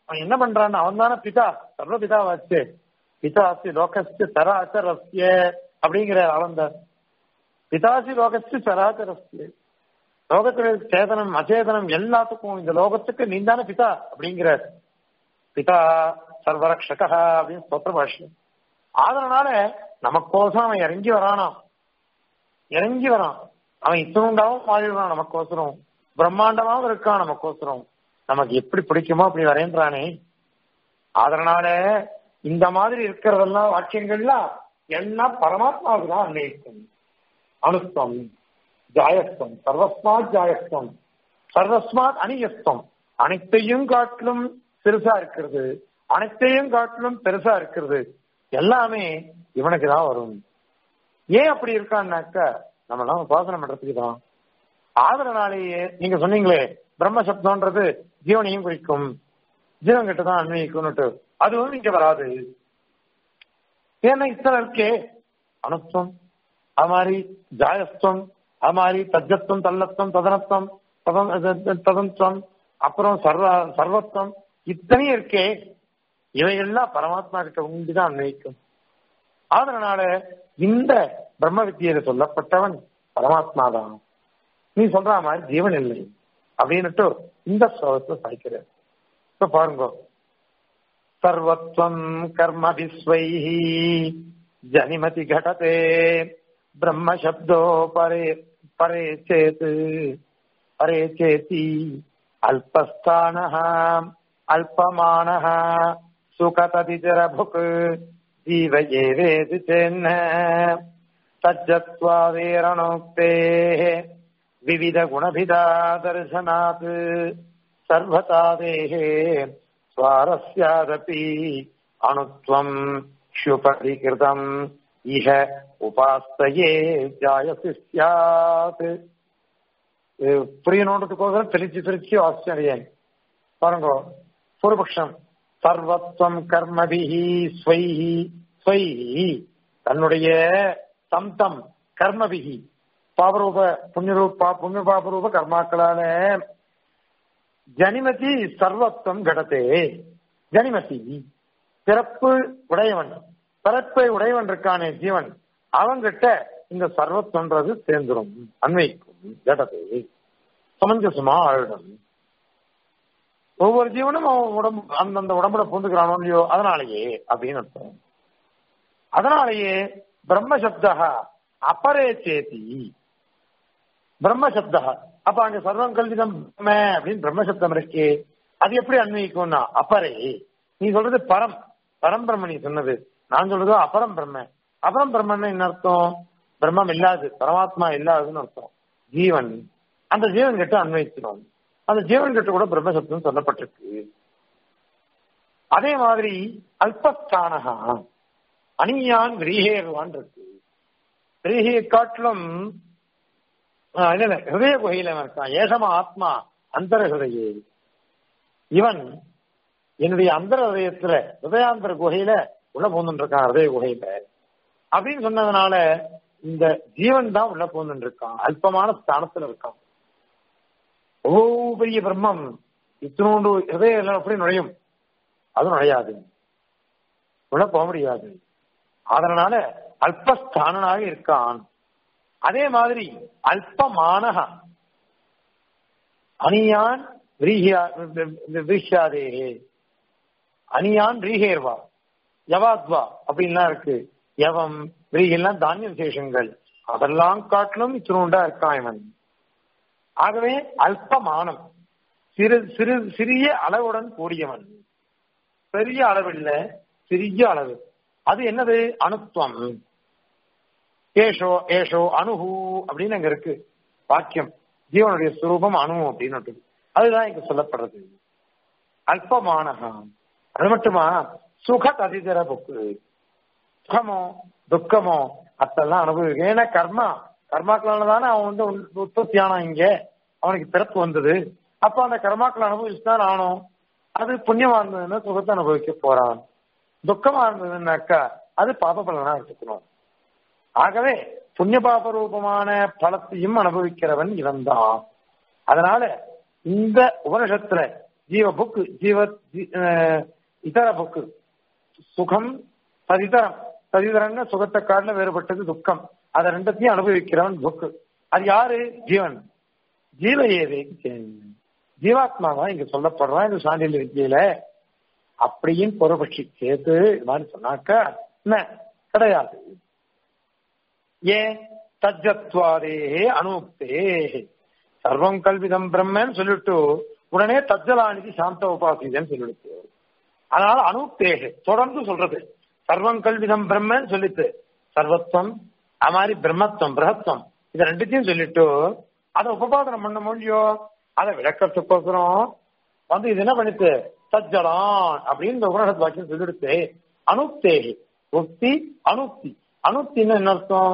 அவன் என்ன பண்றான்னு அவன் தானே பிதா சர்வ பிதாவாச்சு பிதாசி லோகஸ்து சராச்சரஸ்ய அப்படிங்கிற அளந்த பிதாசி லோகஸ்து சராச்சரஸ்ய லோகத்தில் சேதனம் அச்சேதனம் எல்லாத்துக்கும் இந்த லோகத்துக்கு நீ தானே பிதா அப்படிங்கிற பிதா சர்வரக்ஷகா அப்படின்னு ஸ்தோத்திர பாஷ்யம் அதனால நமக்கோசம் அவன் இறங்கி வரானாம் இறங்கி வரான் அவன் இத்தனுண்டாவும் மாறிடுறான் நமக்கோசரம் பிரம்மாண்டமாவும் இருக்கான் நமக்கோசரம் நமக்கு எப்படி பிடிக்குமோ அப்படி வரேன்றானே அதனால இந்த மாதிரி இருக்கிறதெல்லாம் வாக்கியங்கள்லாம் எல்லாம் பரமாத்மாவுக்கு தான் அன்வயிக்கும் அனுஸ்தம் ஜாயஸ்தம் சர்வஸ்மாத் ஜாயஸ்தம் சர்வஸ்மாத் அணியஸ்தம் அனைத்தையும் காட்டிலும் பெருசா இருக்கிறது அனைத்தையும் காட்டிலும் பெருசா இருக்கிறது எல்லாமே இவனுக்கு தான் வரும் ஏன் அப்படி இருக்கான்னாக்க நம்ம எல்லாம் உபாசனம் பண்றதுக்கு தான் ஆதரனாலேயே நீங்க சொன்னீங்களே பிரம்ம சப்தம்ன்றது ஜீவனையும் குறிக்கும் ஜீவன் கிட்ட தான் அன்வயிக்கும்னுட்டு அது வந்து இங்க வராது ஏன்னா இத்தனை இருக்கே அனுத்தம் அது மாதிரி ஜாயஸ்தம் அது மாதிரி தஜத்துவம் தல்லத்துவம் ததனத்துவம் ததந்தம் அப்புறம் சர்வ சர்வத்துவம் இத்தனையும் இருக்கே இவையெல்லாம் பரமாத்மா கிட்ட உண்டுதான் அன்வயிக்கும் அதனால இந்த பிரம்ம வித்தியில சொல்லப்பட்டவன் பரமாத்மா தான் நீ சொல்ற மாதிரி ஜீவன் இல்லை அப்படின்னுட்டு இந்த ஸ்லோகத்தை சாய்க்கிற இப்ப பாருங்க சர்வத்வம் கர்ம விஸ்வைஹி ஜனிமதி கடதே பிரம்ம சப்தோ பரே பரே சேத் பரே சேதி அல்பஸ்தான அல்பமான சுகததிஜரபுக் ஜீவ ஏவேதி சென்ன தஜத்வாவேரணோக்தே விவித குணபிதா தர்சனாத் சர்வதாதேஹே சுவாரஸ்யாதபி அணுத்வம் ஷுபரிகிருதம் இஹ உபாஸ்தையே ஜாயசி சியாத் புரியணுன்றதுக்கோசரம் பிரிச்சு பிரிச்சு ஆச்சரியன் பாருங்க பூர்வபக்ஷம் சர்வத்வம் கர்மபிஹி ஸ்வைஹி ஸ்வைஹி தன்னுடைய தம் தம் கர்மபிஹி பாபரூப புண்ணியரூப புண்ணிய பாபரூப கர்மாக்களால ஜனிமதி சர்வத்வம் கடத்தே ஜனிமதி பிறப்பு உடையவன் பிறப்பை உடையவன் இருக்கானே ஜீவன் அவங்கிட்ட இந்த சர்வத்வன்றது சேர்ந்துடும் அன்வைக்கும் கடத்தே சமஞ்சசமா ஆயிடும் ஒவ்வொரு ஜீவனும் அவன் உடம்பு அந்தந்த உடம்புல பூந்துக்கிறானோ இல்லையோ அதனாலேயே அப்படின்னு அர்த்தம் அதனாலேயே பிரம்மசப்தா அபரே சேதி பிரம்மசப்தா அப்ப அங்க சர்வம் கல்விதம் பிரம்ம அப்படின்னு பிரம்மசப்தம் இருக்கே அது எப்படி அன்வயிக்கும்னா அப்பரே நீ சொல்றது பரம் பரம்பிரம்ம நீ சொன்னது நான் சொல்றது அபரம் பிரம்ம அபரம் பிரம்மன் என்ன அர்த்தம் பிரம்மம் இல்லாது பரமாத்மா இல்லாதுன்னு அர்த்தம் ஜீவன் அந்த ஜீவன் கிட்ட அன்வயிக்கணும் அந்த ஜீவன் கிட்ட கூட பிரம்மசப்தம் சொல்லப்பட்டிருக்கு அதே மாதிரி அல்பஸ்தானகா அணியான் விரீகேருவான் இருக்கு விரீகையை காட்டிலும் இல்ல ஹிருதய குகையில இருக்கான் ஏசம ஆத்மா அந்தர ஹிருதயே இவன் என்னுடைய அந்தர ஹதயத்துல ஹிருதயாந்தர குகையில உள்ள போந்துட்டு இருக்கான் ஹிருதய குகையில அப்படின்னு சொன்னதுனால இந்த ஜீவன் தான் உள்ள போந்துட்டு இருக்கான் அல்பமான ஸ்தானத்துல இருக்கான் ஒவ்வொரு பெரிய பிரம்மம் இத்தினோண்டு ஹிருதயம் எப்படி நுழையும் அது நுழையாது உள்ள போக முடியாது அதனால அல்பஸ்தானனாக இருக்கான் அதே மாதிரி அல்பமானக அணியான் விரீஷாதே அணியான் ரீஹேர்வா யவாத்வா அப்படின்லாம் இருக்கு யவம் விரீகெல்லாம் தானிய விசேஷங்கள் அதெல்லாம் காட்டிலும் இத்தினோண்டா இருக்கான் இவன் ஆகவே அல்பமானம் சிறு சிறு சிறிய அளவுடன் கூடியவன் பெரிய அளவில்ல சிறிய அளவு அது என்னது அணுத்துவம் ஏஷோ ஏஷோ அணுஹு அப்படின்னு அங்க இருக்கு வாக்கியம் ஜீவனுடைய சுரூபம் அணு அப்படின்னு அதுதான் இங்க சொல்லப்படுறது அல்பமானகா அது மட்டுமா சுக ததிதர புக்கு சுகமோ துக்கமோ அத்தெல்லாம் அனுபவிக்க ஏன்னா கர்மா கர்மாக்களால தானே அவன் வந்து உற்பத்தி ஆனான் இங்க அவனுக்கு பிறப்பு வந்தது அப்ப அந்த கர்மாக்கள் அனுபவிச்சுதான் ஆனோம் அது புண்ணியமா இருந்ததுன்னா சுகத்தை அனுபவிக்க போறான் துக்கமா இருந்ததுன்னாக்கா அது பாப பலனா எடுத்துக்கணும் ஆகவே புண்ணிய பாப ரூபமான பலத்தையும் அனுபவிக்கிறவன் இவன் தான் அதனால இந்த உபனிஷத்துல ஜீவ புக்கு ஜீவ ஜீ- அஹ், இதர புக்கு சுகம் ததிதரம் ததிதரம்னா சுகத்தை காட்டில வேறுபட்டது துக்கம் அதை ரெண்டத்தையும் அனுபவிக்கிறவன் புக்கு அது யாரு ஜீவன் ஜீவ ஏவேக்கு சேர்ந்தவன். ஜீவாத்மாவா இங்க சொல்லப்படுறான் இந்த சாண்டில் வித்தியில அப்படின்னு பொறுபட்சி சேர்த்து இது மாதிரி சொன்னாக்கா என்ன கிடையாது ஏன் தஜத்வாதே அனுக்தே சர்வம் கல்விதம் பிரம்மன்னு சொல்லிட்டு உடனே தஜ்ஜலானிக்கு சாந்த உபாசிதன்னு சொல்லிடுச்சு அதனால அனுக்தேக தொடர்ந்து சொல்றது சர்வம் கல்விதம் பிரம்மன்னு சொல்லிட்டு சர்வத்துவம் அது மாதிரி பிரம்மத்துவம் பிரகத்துவம் இது ரெண்டுத்தையும் சொல்லிட்டு அதை உபபாதனம் பண்ண முடியும் அதை விளக்கத்துக்கோசரம் வந்து இது என்ன பண்ணிட்டு தஜ்ஜலான் அப்படின்னு இந்த உபனிஷத் வாக்கியம் சொல்லிடுச்சு அனுக்தேகி உக்தி அனுக்தி அனுக்தின்னு என்ன அர்த்தம்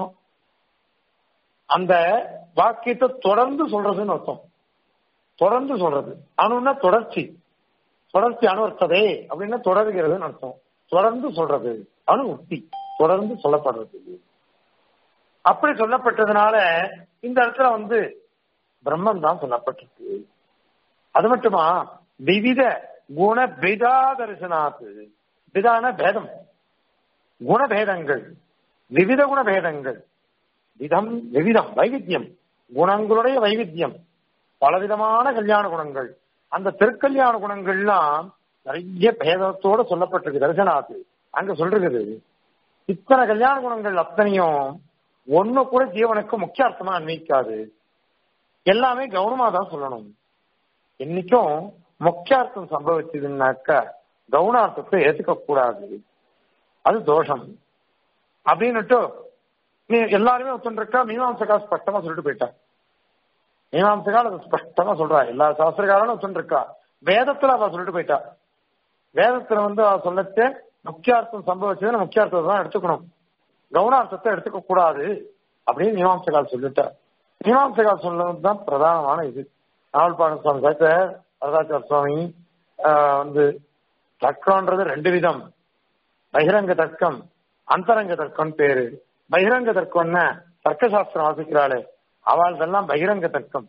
அந்த வாக்கியத்தை தொடர்ந்து சொல்றதுன்னு அர்த்தம் தொடர்ந்து சொல்றது அணுன்னா தொடர்ச்சி தொடர்ச்சி அணுவர்த்ததே அப்படின்னா தொடர்கிறதுன்னு அர்த்தம் தொடர்ந்து சொல்றது அணு உக்தி தொடர்ந்து சொல்லப்படுறது அப்படி சொல்லப்பட்டதுனால இந்த இடத்துல வந்து பிரம்மன் தான் சொல்லப்பட்டிருக்கு அது மட்டுமா விவித குண பேதா தரிசனாத்து விதான பேதம் குணபேதங்கள் விவித குணபேதங்கள் விதம் விவிதம் வைவித்தியம் குணங்களுடைய வைவித்தியம் பலவிதமான கல்யாண குணங்கள் அந்த திருக்கல்யாண குணங்கள்லாம் நிறைய பேதத்தோட சொல்லப்பட்டிருக்கு தரிசனாத்து அங்க சொல்றது இத்தனை கல்யாண குணங்கள் அத்தனையும் ஒண்ணு கூட ஜீவனுக்கு முக்கிய அர்த்தமா அன்வைக்காது எல்லாமே கவனமா தான் சொல்லணும் என்னைக்கும் முக்கியார்த்தம் சம்பவிச்சதுன்னாக்கா கவுனார்த்தத்தை ஏத்துக்க கூடாது அது தோஷம் அப்படின்னுட்டு நீ எல்லாருமே ஒத்துருக்கா மீமாம்சகா ஸ்பஷ்டமா சொல்லிட்டு போயிட்டா மீமாம்சகால் அது ஸ்பஷ்டமா சொல்றா எல்லா சாஸ்திரக்காரனும் ஒத்துருக்கா வேதத்துல அவ சொல்லிட்டு போயிட்டா வேதத்துல வந்து அவ சொல்லச்சு முக்கியார்த்தம் சம்பவிச்சதுன்னு முக்கியார்த்தத்தை தான் எடுத்துக்கணும் கவுனார்த்தத்தை எடுத்துக்க கூடாது அப்படின்னு மீமாம்சகால் சொல்லிட்டா மீமாம்சகால் சொல்றது தான் பிரதானமான இது நாவல்பாண சுவாமி கேட்ட வரதாச்சார சுவாமி ஆஹ், வந்து தர்க்கம்ன்றது ரெண்டு விதம் பகிரங்க தர்க்கம் அந்தரங்க தர்க்கம் பேரு பகிரங்க தர்க்கம்னா தர்க்கசாஸ்திரம் வாசிக்கிறாளே அவள்தெல்லாம் பகிரங்க தர்க்கம்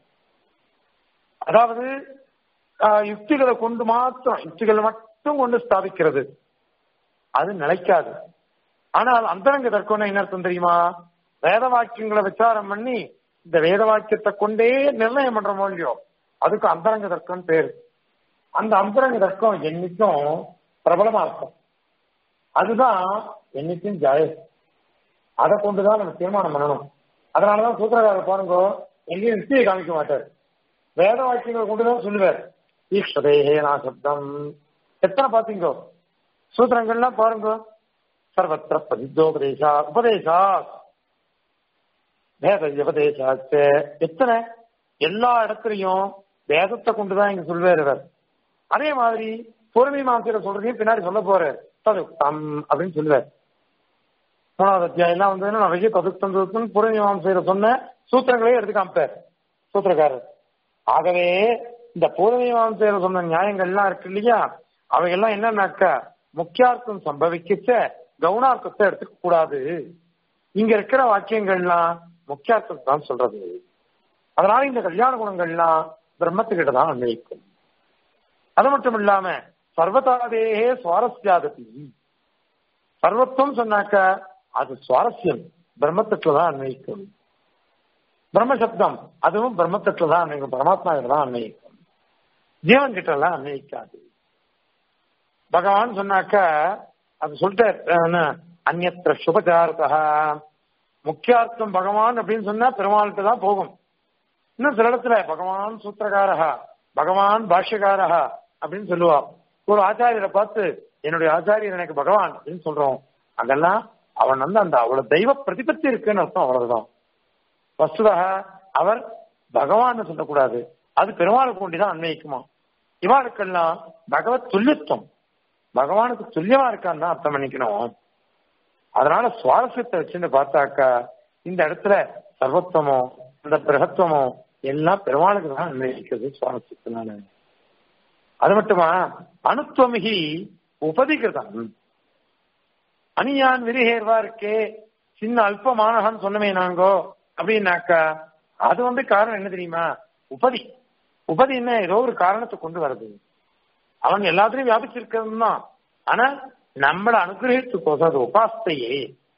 அதாவது ஆஹ், யுக்திகளை கொண்டு மாத்திரம் யுக்திகளை மட்டும் கொண்டு ஸ்தாபிக்கிறது அது நிலைக்காது ஆனால் அந்தரங்க தர்க்கம்னா என்ன அர்த்தம் தெரியுமா வேத வாக்கியங்களை விசாரம் பண்ணி இந்த வேத வாக்கியத்தை கொண்டே நிர்ணயம் பண்றோமோ இல்லையோ அதுக்கு அந்தரங்க தர்க்கம் பேரு அந்த அந்தரங்க தர்க்கம் என்னைக்கும் பிரபலமா இருக்கும் அதுதான் என்னைக்கும் ஜாயஸ் அதை கொண்டுதான் நம்ம தீர்மானம் பண்ணணும் அதனாலதான் சூத்திரக்காரர் பாருங்க எங்கேயும் யுக்தியை காமிக்க மாட்டார் வேத வாக்கியங்களை கொண்டுதான் சொல்லுவார் ஈஸ்வரேஹே நான் சப்தம் எத்தனை பாத்தீங்க சூத்திரங்கள்லாம் பாருங்க சர்வத்திர பதித்தோபதேசா உபதேசா வேத உபதேசாச்ச எத்தனை எல்லா இடத்துலயும் வேதத்தை கொண்டுதான் இங்க சொல்வார் இவர் அதே மாதிரி பொறுமை மாசிர சொல்றதையும் பின்னாடி சொல்ல போறார் ததுக்தம் அப்படின்னு சொல்லுவார் மூணாவது அத்தியாயம் எல்லாம் வந்து நிறைய ததுக்தம் ததுக்தம் பொறுமை மாசிர சொன்ன சூத்திரங்களையே எடுத்து காமிப்பார் சூத்திரக்காரர் ஆகவே இந்த பூர்வ மாசிர சொன்ன நியாயங்கள் எல்லாம் இருக்கு இல்லையா அவையெல்லாம் என்னன்னாக்கா முக்கியார்த்தம் சம்பவிக்கிச்ச கவுனார்த்தத்தை எடுத்துக்க கூடாது இங்க இருக்கிற வாக்கியங்கள்லாம் முக்கியார்த்தம் தான் சொல்றது அதனால இந்த கல்யாண குணங்கள்லாம் பிரம்மத்துக்கிட்ட தான் அன்வயிக்கும் அது மட்டும் இல்லாம சர்வதாதேகே சுவாரஸ்யாததி சர்வத்துவம் சொன்னாக்க அது சுவாரஸ்யம் பிரம்மத்துக்குள்ள தான் அன்வயிக்கும் பிரம்ம சப்தம் அதுவும் பிரம்மத்துக்குள்ள தான் அன்வயிக்கும் பரமாத்மா தான் அன்வயிக்கும் ஜீவன் கிட்ட எல்லாம் அன்வயிக்காது பகவான் சொன்னாக்க அது சொல்லிட்டு அந்நத்திர சுபச்சாரத்தா முக்கியார்த்தம் பகவான் அப்படின்னு சொன்னா பெருமாள்கிட்ட தான் போகும் இன்னும் சில இடத்துல பகவான் சூத்திரகாரகா பகவான் பாஷ்யகாரகா அப்படின்னு சொல்லுவா ஒரு ஆச்சாரியரை பார்த்து என்னுடைய ஆச்சாரியர் எனக்கு பகவான் அப்படின்னு சொல்றோம் அங்கெல்லாம் அவன் வந்து அந்த அவ்வளவு தெய்வ பிரதிபத்தி இருக்குன்னு அர்த்தம் அவ்வளவுதான் வஸ்துதா அவர் பகவான் சொல்லக்கூடாது அது பெருமாளுக்கு கொண்டுதான் அன்வயிக்குமா இவாளுக்கெல்லாம் பகவத் துல்லியத்துவம் பகவானுக்கு துல்லியமா இருக்கான்னு தான் அர்த்தம் பண்ணிக்கணும் அதனால சுவாரஸ்யத்தை வச்சுன்னு பார்த்தாக்கா இந்த இடத்துல சர்வத்துவமோ இந்த பிரகத்துவமோ எல்லாம் பெருமாளுக்கு தான் அன்வயிக்கிறது சுவாரஸ்யத்தினால அது மட்டுமா அணுத்துவமிகி உபதிகிருதம் அணியான் விரிகேர்வா இருக்கே சின்ன அல்பமானகன்னு சொன்னமே நாங்கோ அப்படின்னாக்கா அது வந்து காரணம் என்ன தெரியுமா உபதி உபதின்னா ஏதோ ஒரு காரணத்தை கொண்டு வருது அவன் எல்லாத்திலையும் வியாபிச்சிருக்கிறது தான் ஆனா நம்மளை அனுகிரகித்துக்கோசம் அது உபாஸ்தையே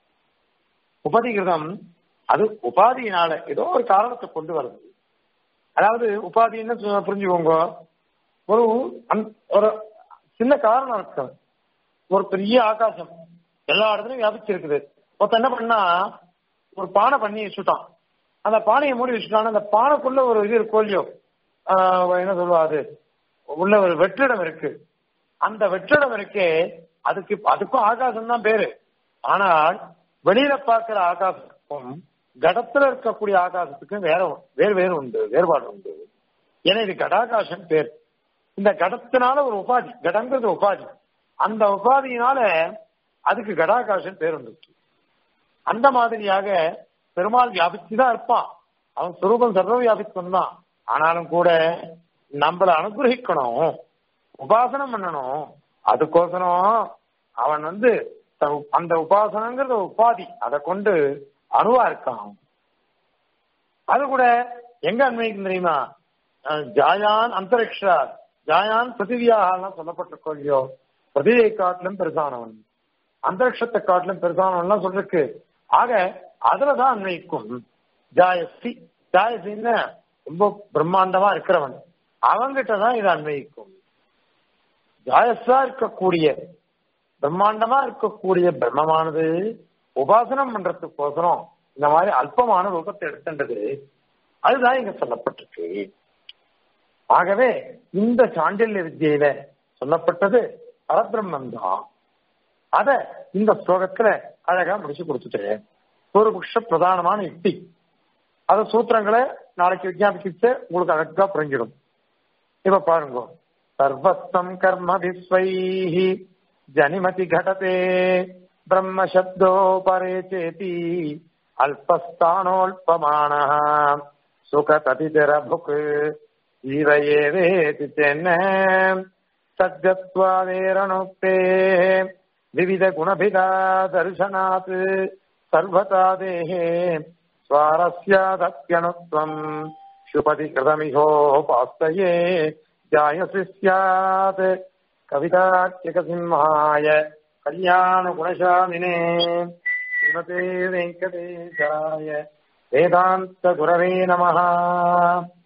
உபதிகிருதம் அது உபாதியினால ஏதோ ஒரு காரணத்தை கொண்டு வருது அதாவது உபாதின்னு சொ- புரிஞ்சுக்கோங்க ஒரு அந்த- ஒரு சின்ன காரணம் இருக்கு ஒரு பெரிய ஆகாசம் எல்லா இடத்துலயும் வியாபிச்சிருக்குது ஒருத்தன் என்ன பண்ணா ஒரு பானை பண்ணி வச்சுட்டான் அந்த பானையை மூடி வச்சுட்டான் அந்த பானைக்குள்ள ஒரு இது இருக்கும் இல்லையோ ஆஹ் என்ன சொல்லுவா அது உள்ள ஒரு வெற்றிடம் இருக்கு அந்த வெற்றிடம் இருக்கே அதுக்கு அதுக்கும் ஆகாசம் தான் பேரு ஆனால் வெளியில பார்க்கிற ஆகாசத்துக்கும் கடத்துல இருக்கக்கூடிய ஆகாசத்துக்கும் வேற வேறு வேறு உண்டு வேறுபாடு உண்டு ஏன்னா இது கடாகாசம் பேர் இந்த கடத்தினால ஒரு உபாதி கடங்கிறது உபாதி அந்த உபாதியினால அதுக்கு கடாகாசம் பேர் உண்டு அந்த மாதிரியாக பெருமாள் வியாபிச்சுதான் இருப்பான் அவன் சுரூபம் சர்வ வியாபித்தம் தான் ஆனாலும் கூட நம்மள அனுகிரகிக்கணும் உபாசனம் பண்ணணும் அதுக்கோசரம் அவன் வந்து த- அந்த உபாசனங்கிறது ஒரு உபாதி அதை கொண்டு அணுவா இருக்கான் அது கூட எங்க அன்வைக்கும் தெரியுமா அஹ் ஜாயான் அந்தரிக்ஷா ஜாயான் பிருத்திவியாகலாம் சொல்லப்பட்டிருக்கோம் இல்லையோ பிருத்திவியை காட்டிலும் பெருசானவன் அந்தரிக்ஷத்தை காட்டிலும் பெருசானவன்லாம் சொல்லிருக்கு ஆக அதுலதான் அன்வைக்கும் ஜாயசி ஜாயசின்னு ரொம்ப பிரம்மாண்டமா இருக்கிறவன் அவங்கிட்ட தான் இது அன்வயிக்கும் ஜாயஸா இருக்கக்கூடிய பிரம்மாண்டமா இருக்கக்கூடிய பிரம்மமானது உபாசனம் பண்றதுக்கோசரம் இந்த மாதிரி அல்பமான ரூபத்தை எடுத்துன்றது அதுதான் இங்க சொல்லப்பட்டிருக்கு ஆகவே இந்த சாண்டில்ய வித்தியில சொல்லப்பட்டது பரபிரம்மம் தான் அத இந்த ஸ்லோகத்துல அழகா முடிச்சு கொடுத்துட்டேன் ஒரு புக்ஷ பிரதானமான யுக்தி அத சூத்திரங்களை நாளைக்கு விஜாபிச்சு உங்களுக்கு அழகா புரிஞ்சிடும் இப்ப பாருங்க சர்வஸ்தம் கர்ம விஸ்வைஹி ஜனிமதி கடதே பிரம்ம சப்தோ பரே சேதி அல்பஸ்தானோல்பமான சுகததிதர புக் ஜீவயேவேதி தென்ன சத்யத்வாதேரணுக்தே விவித குணபிதா தர்சனாத் சர்வதா தேஹே स्वारस्यादप्यणुत्वम् शुपति कृतमिहोपास्तये जायसि स्यात् कवितार्किकसिंहाय कल्याणगुणशामिने श्रीमते वेङ्कटेशाय वेदान्तगुरवे नमः